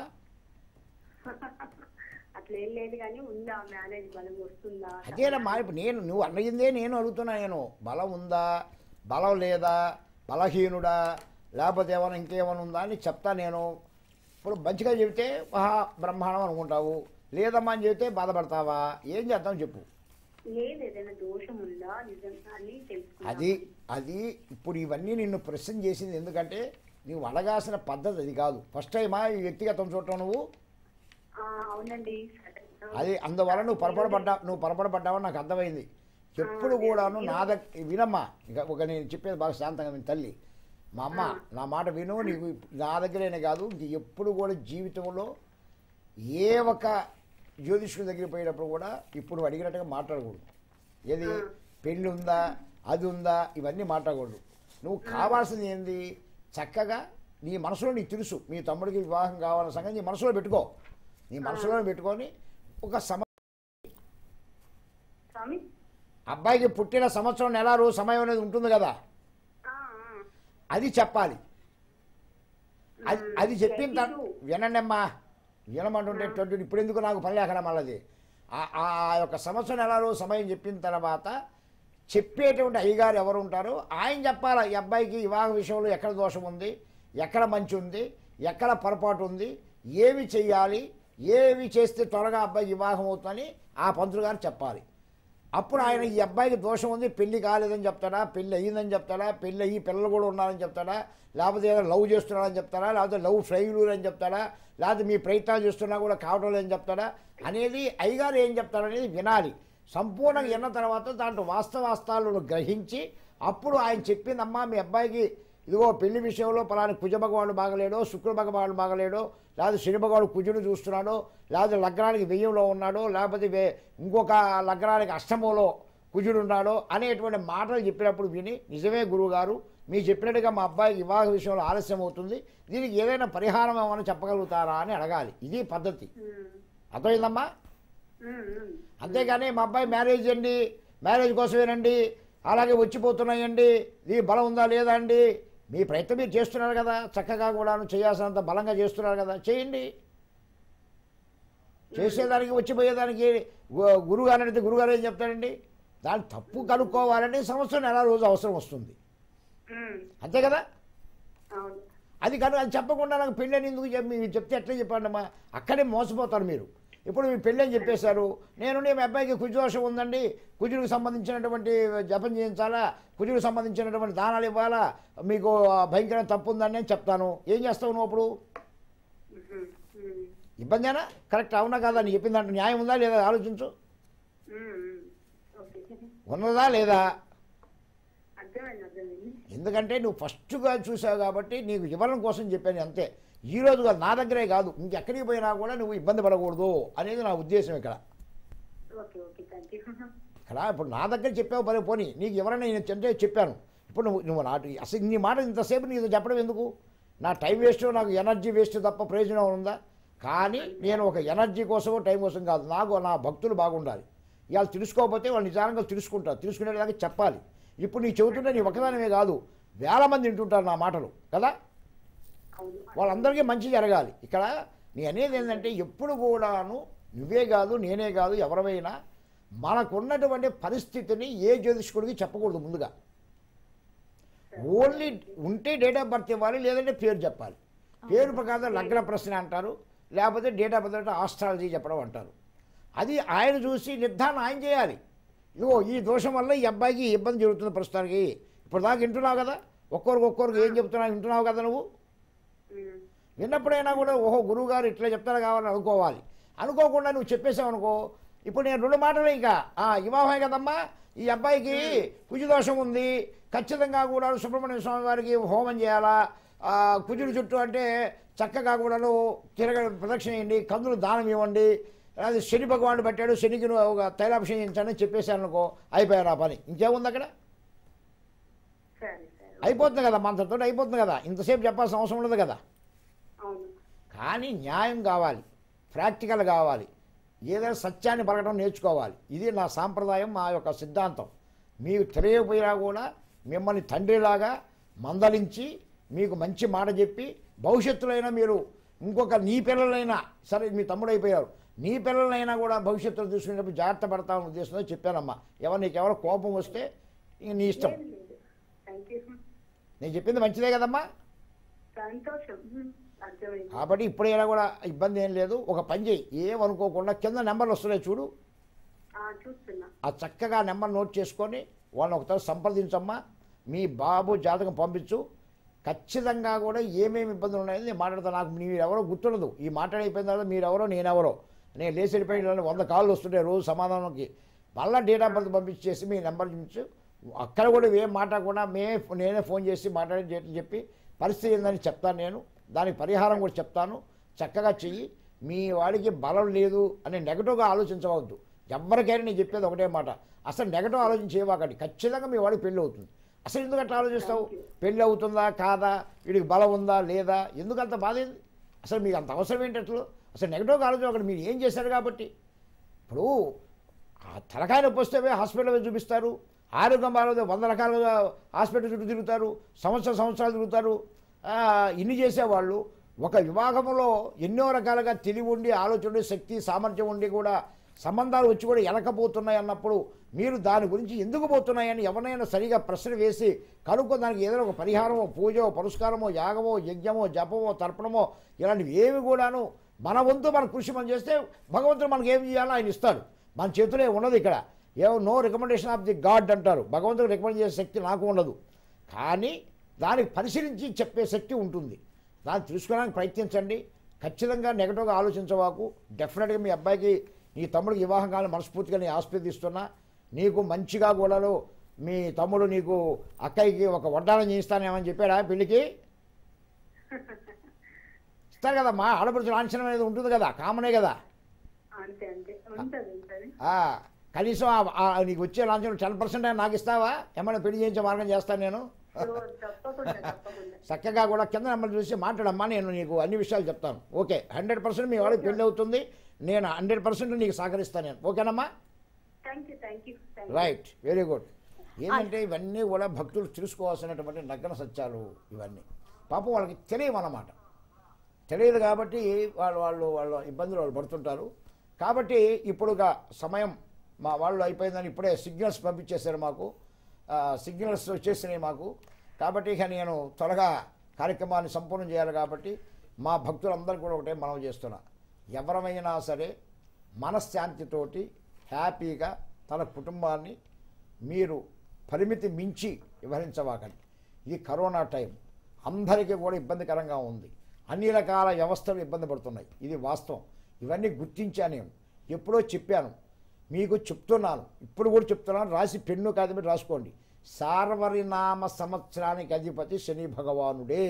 అట్లా ఏం లేదు కానీ ఉందా మ్యారేజ్ బలం వస్తుందా అదేనమ్మా ఇప్పుడు నేను నువ్వు అడిగిందే నేను అడుగుతున్నా నేను బలం ఉందా బలం లేదా బలహీనుడా లేకపోతే ఏమైనా ఇంకేమైనా ఉందా అని చెప్తా నేను ఇప్పుడు మంచిగా చెబితే మహా బ్రహ్మాండం అనుకుంటావు లేదమ్మా అని చెబితే బాధపడతావా ఏం చేద్దాం చెప్పు లేదు ఏదైనా దోషం ఉందా నిజం అని తెలుసుకుందాం అది అది ఇప్పుడు ఇవన్నీ నిన్ను ప్రశ్న చేసింది ఎందుకంటే నువ్వు అడగాల్సిన పద్ధతి అది కాదు ఫస్ట్ టైమా ఈ వ్యక్తిగతం చూడటం నువ్వు ఆ, అవునండి సరే. అది అందువల్ల నువ్వు పొరపడబడ్డా నువ్వు పొరపడబడ్డావని నాకు అర్థమైంది ఎప్పుడు కూడాను నా దగ్గర వినమ్మా ఇక ఒక నేను చెప్పేది బాగా శాంతంగా విని తల్లి మా అమ్మ నా మాట విను నీకు నా దగ్గరేనే కాదు ఇంక ఎప్పుడు కూడా జీవితంలో ఏ ఒక జ్యోతిష్కుడి దగ్గరికి పోయినప్పుడు కూడా ఇప్పుడు అడిగినట్టుగా మాట్లాడకూడదు ఏది పెళ్ళి ఉందా అది ఉందా ఇవన్నీ మాట్లాడకూడదు నువ్వు కావాల్సింది ఏంది చక్కగా నీ మనసులో నీకు తెలుసు మీ తమ్ముడికి వివాహం కావాలన్న సంగతి నీ మనసులో పెట్టుకో నీ మనసులో పెట్టుకొని ఒక సమ స్వామి అబ్బాయికి పుట్టిన సంవత్సరం నెల రోజు సమయం అనేది ఉంటుంది కదా ఆ, ఆ. అది చెప్పాలి అది మ్మ్. అది చెప్పిన Twenty తర్వాత two. వినండి అమ్మా వినమంటుంటే ట్వంటీ ఇప్పుడు ఎందుకు నాకు పని లేకుండా మళ్ళీ ఆ ఆ యొక్క సంవత్సరం నెల రోజు సమయం చెప్పిన తర్వాత చెప్పేటువంటి అయ్యగారు ఎవరు ఉంటారో ఆయన చెప్పాలి ఈ అబ్బాయికి వివాహ విషయంలో ఎక్కడ దోషం ఉంది ఎక్కడ మంచి ఉంది ఎక్కడ పొరపాటు ఉంది ఏమి చెయ్యాలి ఏమి చేస్తే త్వరగా అబ్బాయి వివాహం అవుతుందని ఆ పంతులు గారు చెప్పాలి అప్పుడు ఆయన ఈ అబ్బాయికి దోషం ఉంది పెళ్లి కాలేదని చెప్తాడా పెళ్లి అయ్యిందని చెప్తాడా పెళ్లి అయ్యి పిల్లలు కూడా ఉన్నారని చెప్తాడా లేకపోతే ఏదో లవ్ చేస్తున్నాడని చెప్తాడా లేకపోతే లవ్ ఫెయిల్యూర్ అని చెప్తాడా లేకపోతే మీ ప్రయత్నాలు చేస్తున్నా కూడా కావడం లేదని చెప్తాడా అనేది అయ్యగారు ఏం చెప్తాడనేది వినాలి సంపూర్ణంగా విన్న తర్వాత దాంట్లో వాస్తవాస్తాలను గ్రహించి అప్పుడు ఆయన చెప్పిందమ్మా మీ అబ్బాయికి ఇదిగో పెళ్లి విషయంలో పలాని కుజ భగవానుడు బాగలేడో శుక్ర భగవానుడు బాగలేడో లేకపోతే శని భగవానుడు కుజుడు చూస్తున్నాడో లేకపోతే లగ్నానికి వెయ్యంలో ఉన్నాడో లేకపోతే వే- ఇంకొక లగ్నానికి అష్టమంలో కుజుడు ఉన్నాడో అనేటువంటి మాటలు చెప్పినప్పుడు విని నిజమే గురువుగారు మీరు చెప్పినట్టుగా మా అబ్బాయి వివాహ విషయంలో ఆలస్యం అవుతుంది దీనికి ఏదైనా పరిహారం ఏమైనా చెప్పగలుగుతారా అని అడగాలి ఇది పద్ధతి ఉమ్. అర్థమైందమ్మా ఉమ్, ఉమ్. అంతేగాని మా అబ్బాయి మ్యారేజ్ అండి మ్యారేజ్ కోసమేనండి అలాగే వచ్చిపోతున్నాయండి ఈ బలం ఉందా లేదా అండి మీ ప్రయత్నం మీరు చేస్తున్నారు కదా చక్కగా కూడాను చేయాల్సినంత బలంగా చేస్తున్నారు కదా చేయండి చేసేదానికి వచ్చిపోయేదానికి గు- గురుగారు అడిగితే గురుగారు ఏం చెప్తాడండి దాన్ని తప్పు కనుక్కోవాలంటే సంవత్సరం నెల రోజు అవసరం వస్తుంది ఉమ్. అంతే కదా అవును అది కనుక అది చెప్పకుండా నాకు పెళ్ళి అని ఎందుకు చెప్పి మీరు చెప్తే ఎట్లా చెప్పండమ్మా అక్కడే మోసపోతారు మీరు ఇప్పుడు మీ పెళ్ళి అని చెప్పేశారు నేను మీ అబ్బాయికి కుజదోషం ఉందండి కుజుడికి సంబంధించినటువంటి జపం చేయించాలా కుజుడికి సంబంధించినటువంటి దానాలు ఇవ్వాలా మీకు భయంకరమైన తప్పు ఉందని నేను చెప్తాను ఏం చేస్తావు నువ్వు అప్పుడు ఉమ్, ఉమ్. ఇబ్బందేనా కరెక్ట్ అవునా కాదా అని చెప్పిన దాంట్లో న్యాయం ఉందా లేదా ఆలోచించు ఉమ్, ఉమ్. ఓకే ఉన్నదా లేదా అర్థమైంది అర్థమైంది ఎందుకంటే నువ్వు ఫస్ట్గా చూసావు కాబట్టి నీకు వివరణ కోసం చెప్పాను అంతే ఈ రోజు కాదు నా దగ్గరే కాదు ఇంకెక్కడికి పోయినా కూడా నువ్వు ఇబ్బంది పడకూడదు అనేది నా ఉద్దేశం ఇక్కడ ఓకే ఓకే థ్యాంక్ యూ ఇక్కడ ఇప్పుడు నా దగ్గర చెప్పావు పని పోనీ నీకు ఎవరైనా నేను అంటే చెప్పాను ఇప్పుడు నువ్వు నువ్వు నాటి అసలు నీ మాట ఇంతసేపు నీకు చెప్పడం ఎందుకు నా టైం వేస్ట్ నాకు ఎనర్జీ వేస్ట్ తప్ప ప్రయోజనం ఉందా కానీ నేను ఒక ఎనర్జీ కోసమో టైం కోసం కాదు నాకు నా భక్తులు బాగుండాలి ఇవాళ తెలుసుకోకపోతే వాళ్ళు నిజానంగా తెలుసుకుంటారు తెలుసుకునేదాకా చెప్పాలి ఇప్పుడు నీ చెబుతుంటే నీ ఒకదానివే కాదు వేల మంది వింటుంటారు నా మాటలు కదా అవును వాళ్ళందరికీ మంచి జరగాలి ఇక్కడ నీ అనేది ఏంటంటే ఎప్పుడు కూడాను నువ్వే కాదు నేనే కాదు ఎవరైనా మనకున్నటువంటి పరిస్థితిని ఏ జ్యోతిష్కుడికి చెప్పకూడదు ముందుగా ఓన్లీ ఉంటే డేట్ ఆఫ్ బర్త్ ఇవ్వాలి లేదంటే పేరు చెప్పాలి పేరు ప్రకారం లగ్న ప్రశ్న అంటారు లేకపోతే డేట్ ఆఫ్ బర్త్ అంటే ఆస్ట్రాలజీ చెప్పడం అంటారు అది ఆయన చూసి నిర్ధారణ ఆయన చేయాలి ఇదిగో ఈ దోషం వల్ల ఈ అబ్బాయికి ఈ ఇబ్బంది జరుగుతుంది ప్రస్తుతానికి ఇప్పుడు దాకా వింటున్నావు కదా ఒక్కొరికి ఒక్కొరికి ఏం చెప్తున్నావు వింటున్నావు కదా నువ్వు ఉమ్, విన్నప్పుడైనా కూడా ఓహో గురువు గారు ఇట్లా చెప్తారు కావాలని అనుకోవాలి అనుకోకుండా నువ్వు చెప్పేసావు అనుకో ఇప్పుడు నేను రెండు మాటలు ఇంకా ఆ, వివాహమే కదమ్మా ఈ అబ్బాయికి కుజదోషం ఉంది ఖచ్చితంగా కూడా సుబ్రహ్మణ్య స్వామి వారికి హోమం చేయాలా ఆ, కుజుడు చుట్టూ అంటే చక్కగా కూడాను తిరగ ప్రదక్షిణ చేయండి కందులు దానం ఇవ్వండి అది శని భగవానుడు పెట్టాడు శనికి నువ్వు ఒక తైలాభిషేకం చేయించండి చెప్పేశాను అనుకో అయిపోయారు ఆ పని ఇంకేముంది అక్కడ సరే సరే అయిపోతుంది కదా మనతో అయిపోతుంది కదా ఇంతసేపు చెప్పాల్సిన అవసరం ఉండదు కదా అవును కానీ న్యాయం కావాలి ప్రాక్టికల్ కావాలి ఏదైనా సత్యాన్ని పలకడం నేర్చుకోవాలి ఇది నా సాంప్రదాయం మా యొక్క సిద్ధాంతం మీకు తెలియకపోయినా కూడా మిమ్మల్ని తండ్రిలాగా మందలించి మీకు మంచి మాట చెప్పి భవిష్యత్తులో అయినా మీరు ఇంకొక నీ పిల్లలైనా సరే మీ తమ్ముడు అయిపోయారు నీ పిల్లలైనా కూడా భవిష్యత్తులో చూసుకునేటప్పుడు జాగ్రత్త పడతామని ఉద్దేశంతో చెప్పానమ్మా ఎవరు నీకు ఎవరు కోపం వస్తే ఇంక నీ ఇష్టం లేదు లేదు థ్యాంక్ యూ నేను చెప్పింది మంచిదే కదమ్మా సంతోషం ఉమ్, అర్థమైంది కాబట్టి ఇప్పుడైనా కూడా ఇబ్బంది ఏం లేదు ఒక పని చేయి ఏమనుకోకుండా కింద నెంబర్లు వస్తున్నాయి చూడు ఆ, చూస్తున్నా ఆ చక్కగా నెంబర్ నోట్ చేసుకొని వాళ్ళని ఒకసారి సంప్రదించమ్మా మీ బాబు జాతకం పంపించు ఖచ్చితంగా కూడా ఏమేమి ఇబ్బందులు ఉన్నాయని నేను మాట్లాడతాను నాకు మీరు ఎవరో గుర్తుండదు ఈ మాట్లాడైపోయిన తర్వాత మీరెవరో నేనెవరో నేను లేచి వెళ్ళిపోయిన వంద కాళ్ళు వస్తుంటాయి రోజు సమాధానంకి మళ్ళీ డేట్ ఆఫ్ బర్త్ పంపించేసి మీ నెంబర్ చూపించు అక్కడ కూడా ఏం మాట్లాడకుండా మే నేనే ఫోన్ చేసి మాట్లాడి డేట్ చెప్పి పరిస్థితి ఏందని చెప్తాను నేను దానికి పరిహారం కూడా చెప్తాను చక్కగా చెయ్యి మీ వాడికి బలం లేదు అని నెగటివ్గా ఆలోచించవద్దు ఎవరికైనా నేను చెప్పేది ఒకటే మాట అసలు నెగటివ్ ఆలోచన చేయవాకండి ఖచ్చితంగా మీ వాడికి పెళ్ళి అవుతుంది అసలు ఎందుకు అట్లా ఆలోచిస్తావు పెళ్ళి అవుతుందా కాదా వీడికి బలం ఉందా లేదా ఎందుకు అంత బాధ ఏంది అసలు మీకు అంత అవసరం ఏంటి అసలు అసలు నెగటివ్గా ఆలోచన ఒకటి మీరు ఏం చేశారు కాబట్టి ఇప్పుడు ఆ తలకాయ నొప్పి వస్తే పోయి హాస్పిటల్ పోయి చూపిస్తారు ఆరోగ్యం బాగాలేదు వంద రకాలుగా హాస్పిటల్ చుట్టూ తిరుగుతారు సంవత్సరం సంవత్సరాలు తిరుగుతారు ఆ, ఇన్ని చేసేవాళ్ళు ఒక విభాగంలో ఎన్నో రకాలుగా తెలివి ఉండి ఆలోచన ఉండి శక్తి సామర్థ్యం ఉండి కూడా సంబంధాలు వచ్చి కూడా ఎలకపోతున్నాయి అన్నప్పుడు మీరు దాని గురించి ఎందుకు పోతున్నాయని ఎవరైనా సరిగా ప్రశ్న వేసి కనుక్కో దానికి ఏదైనా ఒక పరిహారమో పూజో పురస్కారమో యాగమో యజ్ఞమో జపమో తర్పణమో ఇలాంటివి ఏవి కూడాను మన వంతు మన కృషి మనం చేస్తే భగవంతుడు మనకి ఏం చేయాలో ఆయన ఇస్తాడు మన చేతిలో ఉన్నది ఇక్కడ ఏమో no recommendation of the God అంటారు భగవంతుడు రికమెండ్ చేసే శక్తి నాకు ఉండదు కానీ దానికి పరిశీలించి చెప్పే శక్తి ఉంటుంది దాన్ని తెలుసుకోవడానికి ప్రయత్నించండి ఖచ్చితంగా నెగటివ్గా ఆలోచించవాకు డెఫినెట్గా మీ అబ్బాయికి నీ తమ్ముడికి వివాహం కావాలని మనస్ఫూర్తిగా నేను ఆస్వాదిస్తున్నా నీకు మంచిగా కూడాలో మీ తమ్ముడు నీకు అక్కయ్యకి ఒక వడ్డానం చేయిస్తానేమని చెప్పాడా పెళ్ళికి ఇస్తారు కదమ్మా ఆడపడుచు లాంఛనం అనేది ఉంటుంది కదా కామనే కదా అంతే అంతే ఉంటది ఉంటది ఆ, కనీసం ఆ- ఆ నీకు వచ్చే లాంఛనం టెన్ పర్సెంట్ అయినా నాకు ఇస్తావా ఏమైనా పెళ్లి చేయించే మార్గం చేస్తాను నేను సో తప్పకుండా తప్పకుండా చక్కగా కూడా కింద నెంబర్ చూసి మాట్లాడమ్మా నేను నీకు అన్ని విషయాలు చెప్తాను ఓకే హండ్రెడ్ పర్సెంట్ మీ వాడికి పెళ్ళి అవుతుంది నేను హండ్రెడ్ పర్సెంట్ నీకు సహకరిస్తాను నేను ఓకేనమ్మా thank you thank you thank you right very good ఏంటంటే ఇవన్నీ కూడా భక్తులు తెలుసుకోవాల్సినటువంటి నగ్న సత్యాలు ఇవన్నీ పాపం వాళ్ళకి తెలియమన్నమాట తెలియదు కాబట్టి వాళ్ళు వాళ్ళు వాళ్ళ ఇబ్బందులు వాళ్ళు పడుతుంటారు కాబట్టి ఇప్పుడుగా సమయం మా వాళ్ళు అయిపోయిందని ఇప్పుడే సిగ్నల్స్ పంపించేశారు మాకు ఆ, సిగ్నల్స్ వచ్చేసినాయి మాకు కాబట్టి ఇక నేను త్వరగా కార్యక్రమాన్ని సంపూర్ణం చేయాలి కాబట్టి మా భక్తులందరూ కూడా ఒకటే మనం చేస్తున్నా ఎవరమైనా సరే మనశ్శాంతితోటి హ్యాపీగా తన కుటుంబాన్ని మీరు పరిమితి మించి వ్యవహరించవాకండి ఈ కరోనా టైం అందరికీ కూడా ఇబ్బందికరంగా ఉంది అన్ని రకాల వ్యవస్థలు ఇబ్బంది పడుతున్నాయి ఇది వాస్తవం ఇవన్నీ గుర్తించాను నేను ఎప్పుడో చెప్పాను మీకు చెప్తున్నాను ఇప్పుడు కూడా చెప్తున్నాను రాసి పెన్ను కాదు మీరు రాసుకోండి సార్వరినామ సంవత్సరానికి అధిపతి శని భగవానుడే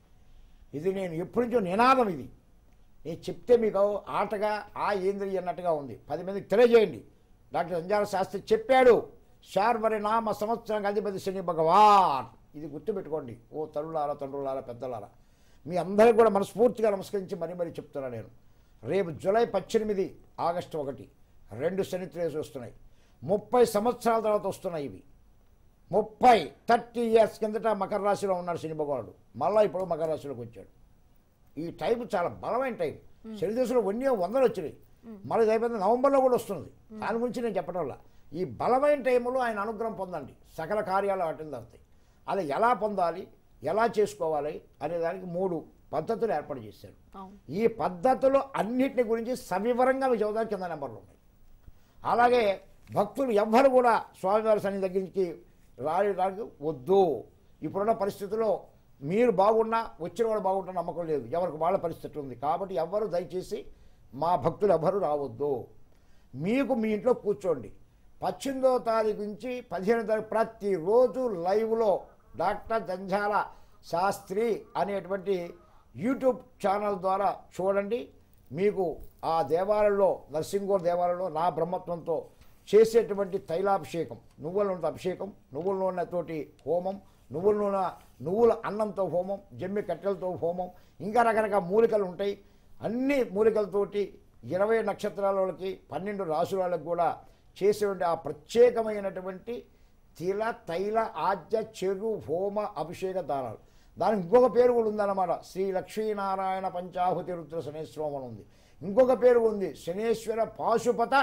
ఇది నేను ఎప్పటి నుంచో నినాదం ఇది నేను చెప్తే మీకు ఆటగా ఆ ఏంద్రి అన్నట్టుగా ఉంది పది మందికి తెలియజేయండి డాక్టర్ సంజాల శాస్త్రి చెప్పాడు శార్వరి నామ సంవత్సరం అధిపతి శని భగవాన్ ఇది గుర్తుపెట్టుకోండి ఓ తల్లులారా తండ్రులారా పెద్దలారా మీ అందరికీ కూడా మనస్ఫూర్తిగా నమస్కరించి మరీ మరీ చెప్తున్నా నేను రేపు జూలై పద్దెనిమిది ఆగస్టు ఒకటి రెండు శని త్రేస్ వస్తున్నాయి ముప్పై సంవత్సరాల తర్వాత వస్తున్నాయి ఇవి ముప్పై థర్టీ ఇయర్స్ కిందట మకర రాశిలో ఉన్నాడు శని భగవానుడు మళ్ళీ ఇప్పుడు మకర రాశిలోకి వచ్చాడు ఈ టైం చాలా బలమైన టైం శని దశలో ఎన్నో వందలు వచ్చినాయి మళ్ళీ ఇది అయిపోయింది నవంబర్లో కూడా వస్తుంది దాని గురించి నేను చెప్పడం వల్ల ఈ బలమైన టైంలో ఆయన అనుగ్రహం పొందండి సకల కార్యాలు అటెండ్ అవుతాయి అది ఎలా పొందాలి ఎలా చేసుకోవాలి అనే దానికి మూడు పద్ధతులు ఏర్పాటు చేశారు అవును ఈ పద్ధతులు అన్నిటిని గురించి సవివరంగా మీకు చదువుతాను కింద నెంబర్లు ఉన్నాయి అలాగే భక్తులు ఎవ్వరు కూడా స్వామివారి సన్నిధి దగ్గరికి రాయడానికి వద్దు ఇప్పుడున్న పరిస్థితుల్లో మీరు బాగున్నా వచ్చిన వాడు బాగుంటున్న నమ్మకం లేదు ఎవరికి వాళ్ళ పరిస్థితి ఉంది కాబట్టి ఎవ్వరు దయచేసి మా భక్తులు ఎవ్వరు రావద్దు మీకు మీ ఇంట్లో కూర్చోండి పద్దెనిమిదో తారీఖు నుంచి పదిహేనో తారీఖు ప్రతిరోజు లైవ్లో డాక్టర్ జంఝాల శాస్త్రి అనేటువంటి యూట్యూబ్ ఛానల్ ద్వారా చూడండి మీకు ఆ దేవాలయంలో నరసింగోర్ దేవాలయంలో నా బ్రహ్మత్వంతో చేసేటువంటి తైలాభిషేకం నువ్వుల నూనెతో అభిషేకం నువ్వుల నూనెతోటి హోమం నువ్వుల నూనె నువ్వుల అన్నంతో హోమం జమ్మి కట్టెలతో హోమం ఇంకా రకరకాల మూలికలు ఉంటాయి అన్ని మూలికలతోటి ఇరవై నక్షత్రాల వాళ్ళకి పన్నెండు రాసుల వాళ్ళకి కూడా చేసేటువంటి ఆ ప్రత్యేకమైనటువంటి తిల తైల ఆద్య చెరు హోమ అభిషేక దానాలు దానికి ఇంకొక పేరు కూడా ఉందన్నమాట శ్రీ లక్ష్మీనారాయణ పంచాహుతి రుద్ర శనేశ్వరం అని ఉంది ఇంకొక పేరు ఉంది శనేశ్వర పాశుపత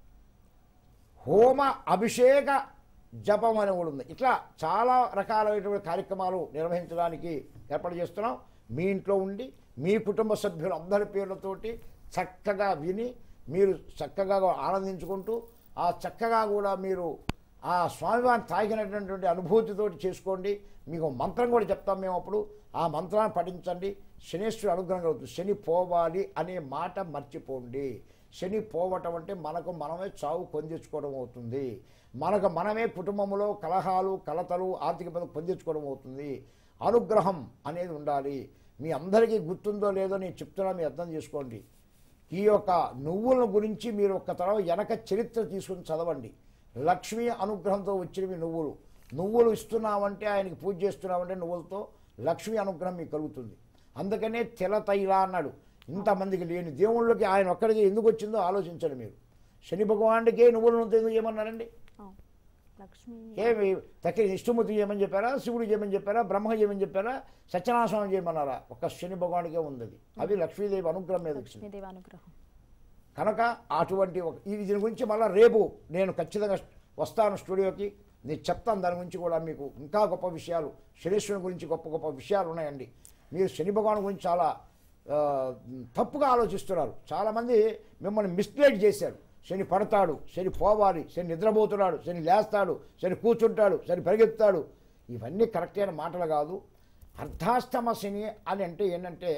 హోమ అభిషేక జపం అని కూడా ఉంది ఇట్లా చాలా రకాలైనటువంటి కార్యక్రమాలు నిర్వహించడానికి ఏర్పాటు చేస్తున్నాం మీ ఇంట్లో ఉండి మీ కుటుంబ సభ్యులు అందరి పేర్లతోటి చక్కగా విని మీరు చక్కగా ఆనందించుకుంటూ ఆ చక్కగా కూడా మీరు ఆ స్వామివారిని తాగినటువంటి అనుభూతితోటి చేసుకోండి మీకు మంత్రం కూడా చెప్తాం మేము అప్పుడు ఆ మంత్రాన్ని పఠించండి శనేశ్వరుడు అనుగ్రహం కలుగుతుంది శని పోవాలి అనే మాట మర్చిపోండి శని పోవటం అంటే మనకు మనమే చావు పొందించుకోవడం అవుతుంది మనకు మనమే కుటుంబంలో కలహాలు కలతలు ఆర్థిక ఇబ్బందులు పొందించుకోవడం అవుతుంది అనుగ్రహం అనేది ఉండాలి మీ అందరికీ గుర్తుందో లేదో నేను చెప్తున్నా మీరు అర్థం చేసుకోండి ఈ యొక్క నువ్వుల గురించి మీరు ఒక్క తరం వెనక చరిత్ర తీసుకుని చదవండి లక్ష్మీ అనుగ్రహంతో వచ్చినవి నువ్వులు నువ్వులు ఇస్తున్నావంటే ఆయనకి పూజ చేస్తున్నావంటే నువ్వులతో లక్ష్మీ అనుగ్రహం మీకు కలుగుతుంది అందుకనే తెల తైల అన్నాడు ఇంతమందికి లేని దేవుళ్ళకి ఆయన ఒక్కడికి ఎందుకు వచ్చిందో ఆలోచించండి మీరు శని భగవానుడికే నువ్వులను ఎందుకు చేయమన్నారండి ఆ, లక్ష్మి ఏమి తక్కిన ఇష్టమూర్తి చేయమని చెప్పారా శివుడు చేయమని చెప్పారా బ్రహ్మ చేయమని చెప్పారా సత్యనాశనం చేయమన్నారా ఒక్క శని భగవానికే ఉంది అది. అవి లక్ష్మీదేవి అనుగ్రహం మీద వచ్చింది లక్ష్మీదేవి అనుగ్రహం కనుక అటువంటి ఒక ఇది దీని గురించి మళ్ళీ రేపు నేను ఖచ్చితంగా వస్తాను స్టూడియోకి నేను చెప్తాను దాని గురించి కూడా మీకు ఇంకా గొప్ప విషయాలు శనీశ్వరుని గురించి గొప్ప గొప్ప విషయాలు ఉన్నాయండి మీరు శని భగవాన్ గురించి చాలా ఆ, తప్పుగా ఆలోచిస్తున్నారు చాలామంది మిమ్మల్ని మిస్గైడ్ చేశారు శని పడతాడు శని పోవాలి శని నిద్రపోతున్నాడు శని లేస్తాడు శని కూర్చుంటాడు శని పరిగెత్తాడు ఇవన్నీ కరెక్ట్ అయిన మాటలు కాదు అర్ధాష్టమ శని అని అంటే ఏంటంటే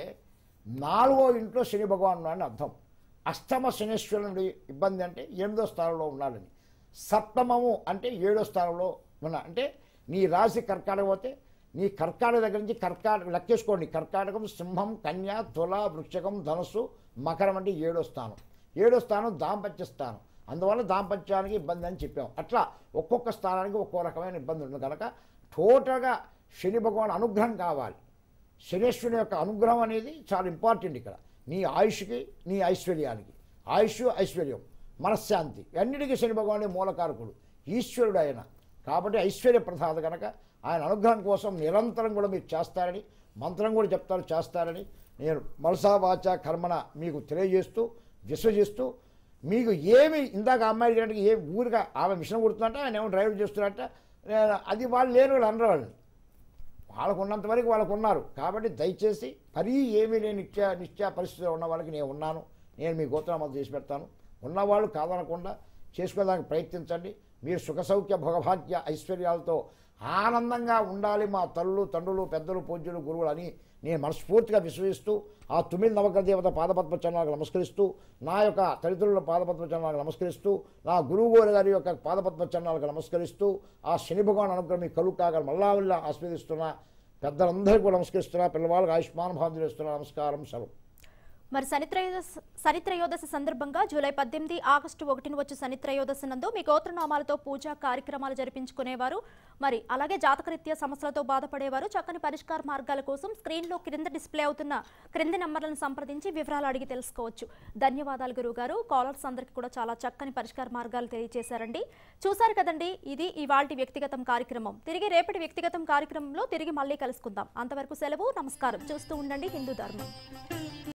నాలుగో ఇంట్లో శని భగవాన్ ఉన్నాడని అర్థం అష్టమ శనీశ్వరుడి ఇబ్బంది అంటే ఎనిమిదో స్థానంలో ఉన్నాడని సప్తమము అంటే ఏడో స్థానంలో ఉన్నా అంటే నీ రాశి కర్కాటకం పోతే నీ కర్కాటక దగ్గర నుంచి కర్కాటక లెక్కేసుకోండి కర్కాటకం సింహం కన్య తుల వృక్షకం ధనుస్సు మకరం అంటే ఏడో స్థానం ఏడో స్థానం దాంపత్య స్థానం అందువల్ల దాంపత్యానికి ఇబ్బంది అని చెప్పాం అట్లా ఒక్కొక్క స్థానానికి ఒక్కో రకమైన ఇబ్బంది ఉంది కనుక టోటల్గా శని భగవాన్ అనుగ్రహం కావాలి శనేశ్వరుని యొక్క అనుగ్రహం అనేది చాలా ఇంపార్టెంట్ ఇక్కడ నీ ఆయుష్కి నీ ఐశ్వర్యానికి ఆయుష్ ఐశ్వర్యం మనశ్శాంతి అన్నిటికీ శని భగవానుడే మూలకారకుడు ఈశ్వరుడు ఆయన కాబట్టి ఐశ్వర్య ప్రసాద కనుక ఆయన అనుగ్రహం కోసం నిరంతరం కూడా మీరు చేస్తారని మంత్రం కూడా చెప్తారు చేస్తారని నేను మనసా వాచ కర్మణ మీకు తెలియజేస్తూ విశ్వసిస్తూ మీకు ఏమి ఇందాక అమ్మాయి అడిగినట్టుగా ఏ ఊరిగా ఆమె మిషన్ కుడుతున్నట్ట ఆయన ఏమో డ్రైవర్ చేస్తున్నట్ట నేను- అది వాళ్ళు లేని వాళ్ళు అనరు వాళ్ళని వాళ్ళకు ఉన్నంత వరకు వాళ్ళకు ఉన్నారు కాబట్టి దయచేసి మరీ ఏమీ లేని నిత్య నిత్య పరిస్థితిలో ఉన్న వాళ్ళకి నేను ఉన్నాను నేను మీ గోత్రమత చేసి పెడతాను ఉన్నవాళ్ళు కాదనకుండా చేసుకోవడానికి ప్రయత్నించండి మీరు సుఖ సౌఖ్య భోగభాగ్య ఐశ్వర్యాలతో ఆనందంగా ఉండాలి మా తల్లులు తండ్రులు పెద్దలు పూజ్యులు గురువులు అని నేను మనస్ఫూర్తిగా విశ్వసిస్తూ ఆ తొమ్మిది నవగ్రహ దేవత పాదపద్మ చరణాలకు నమస్కరిస్తూ నా యొక్క తల్లిదండ్రుల పాదపద్మ చరణాలకు నమస్కరిస్తూ నా గురువు గారి గారి యొక్క పాదపద్మ చరణాలకు నమస్కరిస్తూ ఆ శని భగవాన్ అనుగ్రహం మీకు కలుగు కాగా మళ్ళా మళ్ళా ఆస్వాదిస్తున్నా పెద్దలందరికీ కూడా నమస్కరిస్తున్నా పిల్లవాళ్ళకి ఆయుష్మాన్ భావం చేస్తున్నా నమస్కారం సెలవు మరి శనిత్రయోదశి శనిత్రయోదశి సందర్భంగా జూలై పద్దెనిమిది ఆగస్టు ఒకటిన వచ్చే శనిత్రయోదశి నందు మీ గోత్రనామాలతో పూజా కార్యక్రమాలు జరిపించుకునేవారు మరి అలాగే జాతకరీత్యా సమస్యలతో బాధపడేవారు చక్కని పరిష్కార మార్గాల కోసం స్క్రీన్లో క్రింద డిస్ప్లే అవుతున్న క్రింది నంబర్లను సంప్రదించి వివరాలు అడిగి తెలుసుకోవచ్చు ధన్యవాదాలు గురుగారు కాలర్స్ అందరికీ కూడా చాలా చక్కని పరిష్కార మార్గాలు తెలియజేశారండి చూశారు కదండి ఇది ఇవాల్టి వ్యక్తిగతం కార్యక్రమం తిరిగి రేపటి వ్యక్తిగతం కార్యక్రమంలో తిరిగి మళ్ళీ కలుసుకుందాం అంతవరకు సెలవు నమస్కారం చూస్తూ ఉండండి హిందూ ధర్మం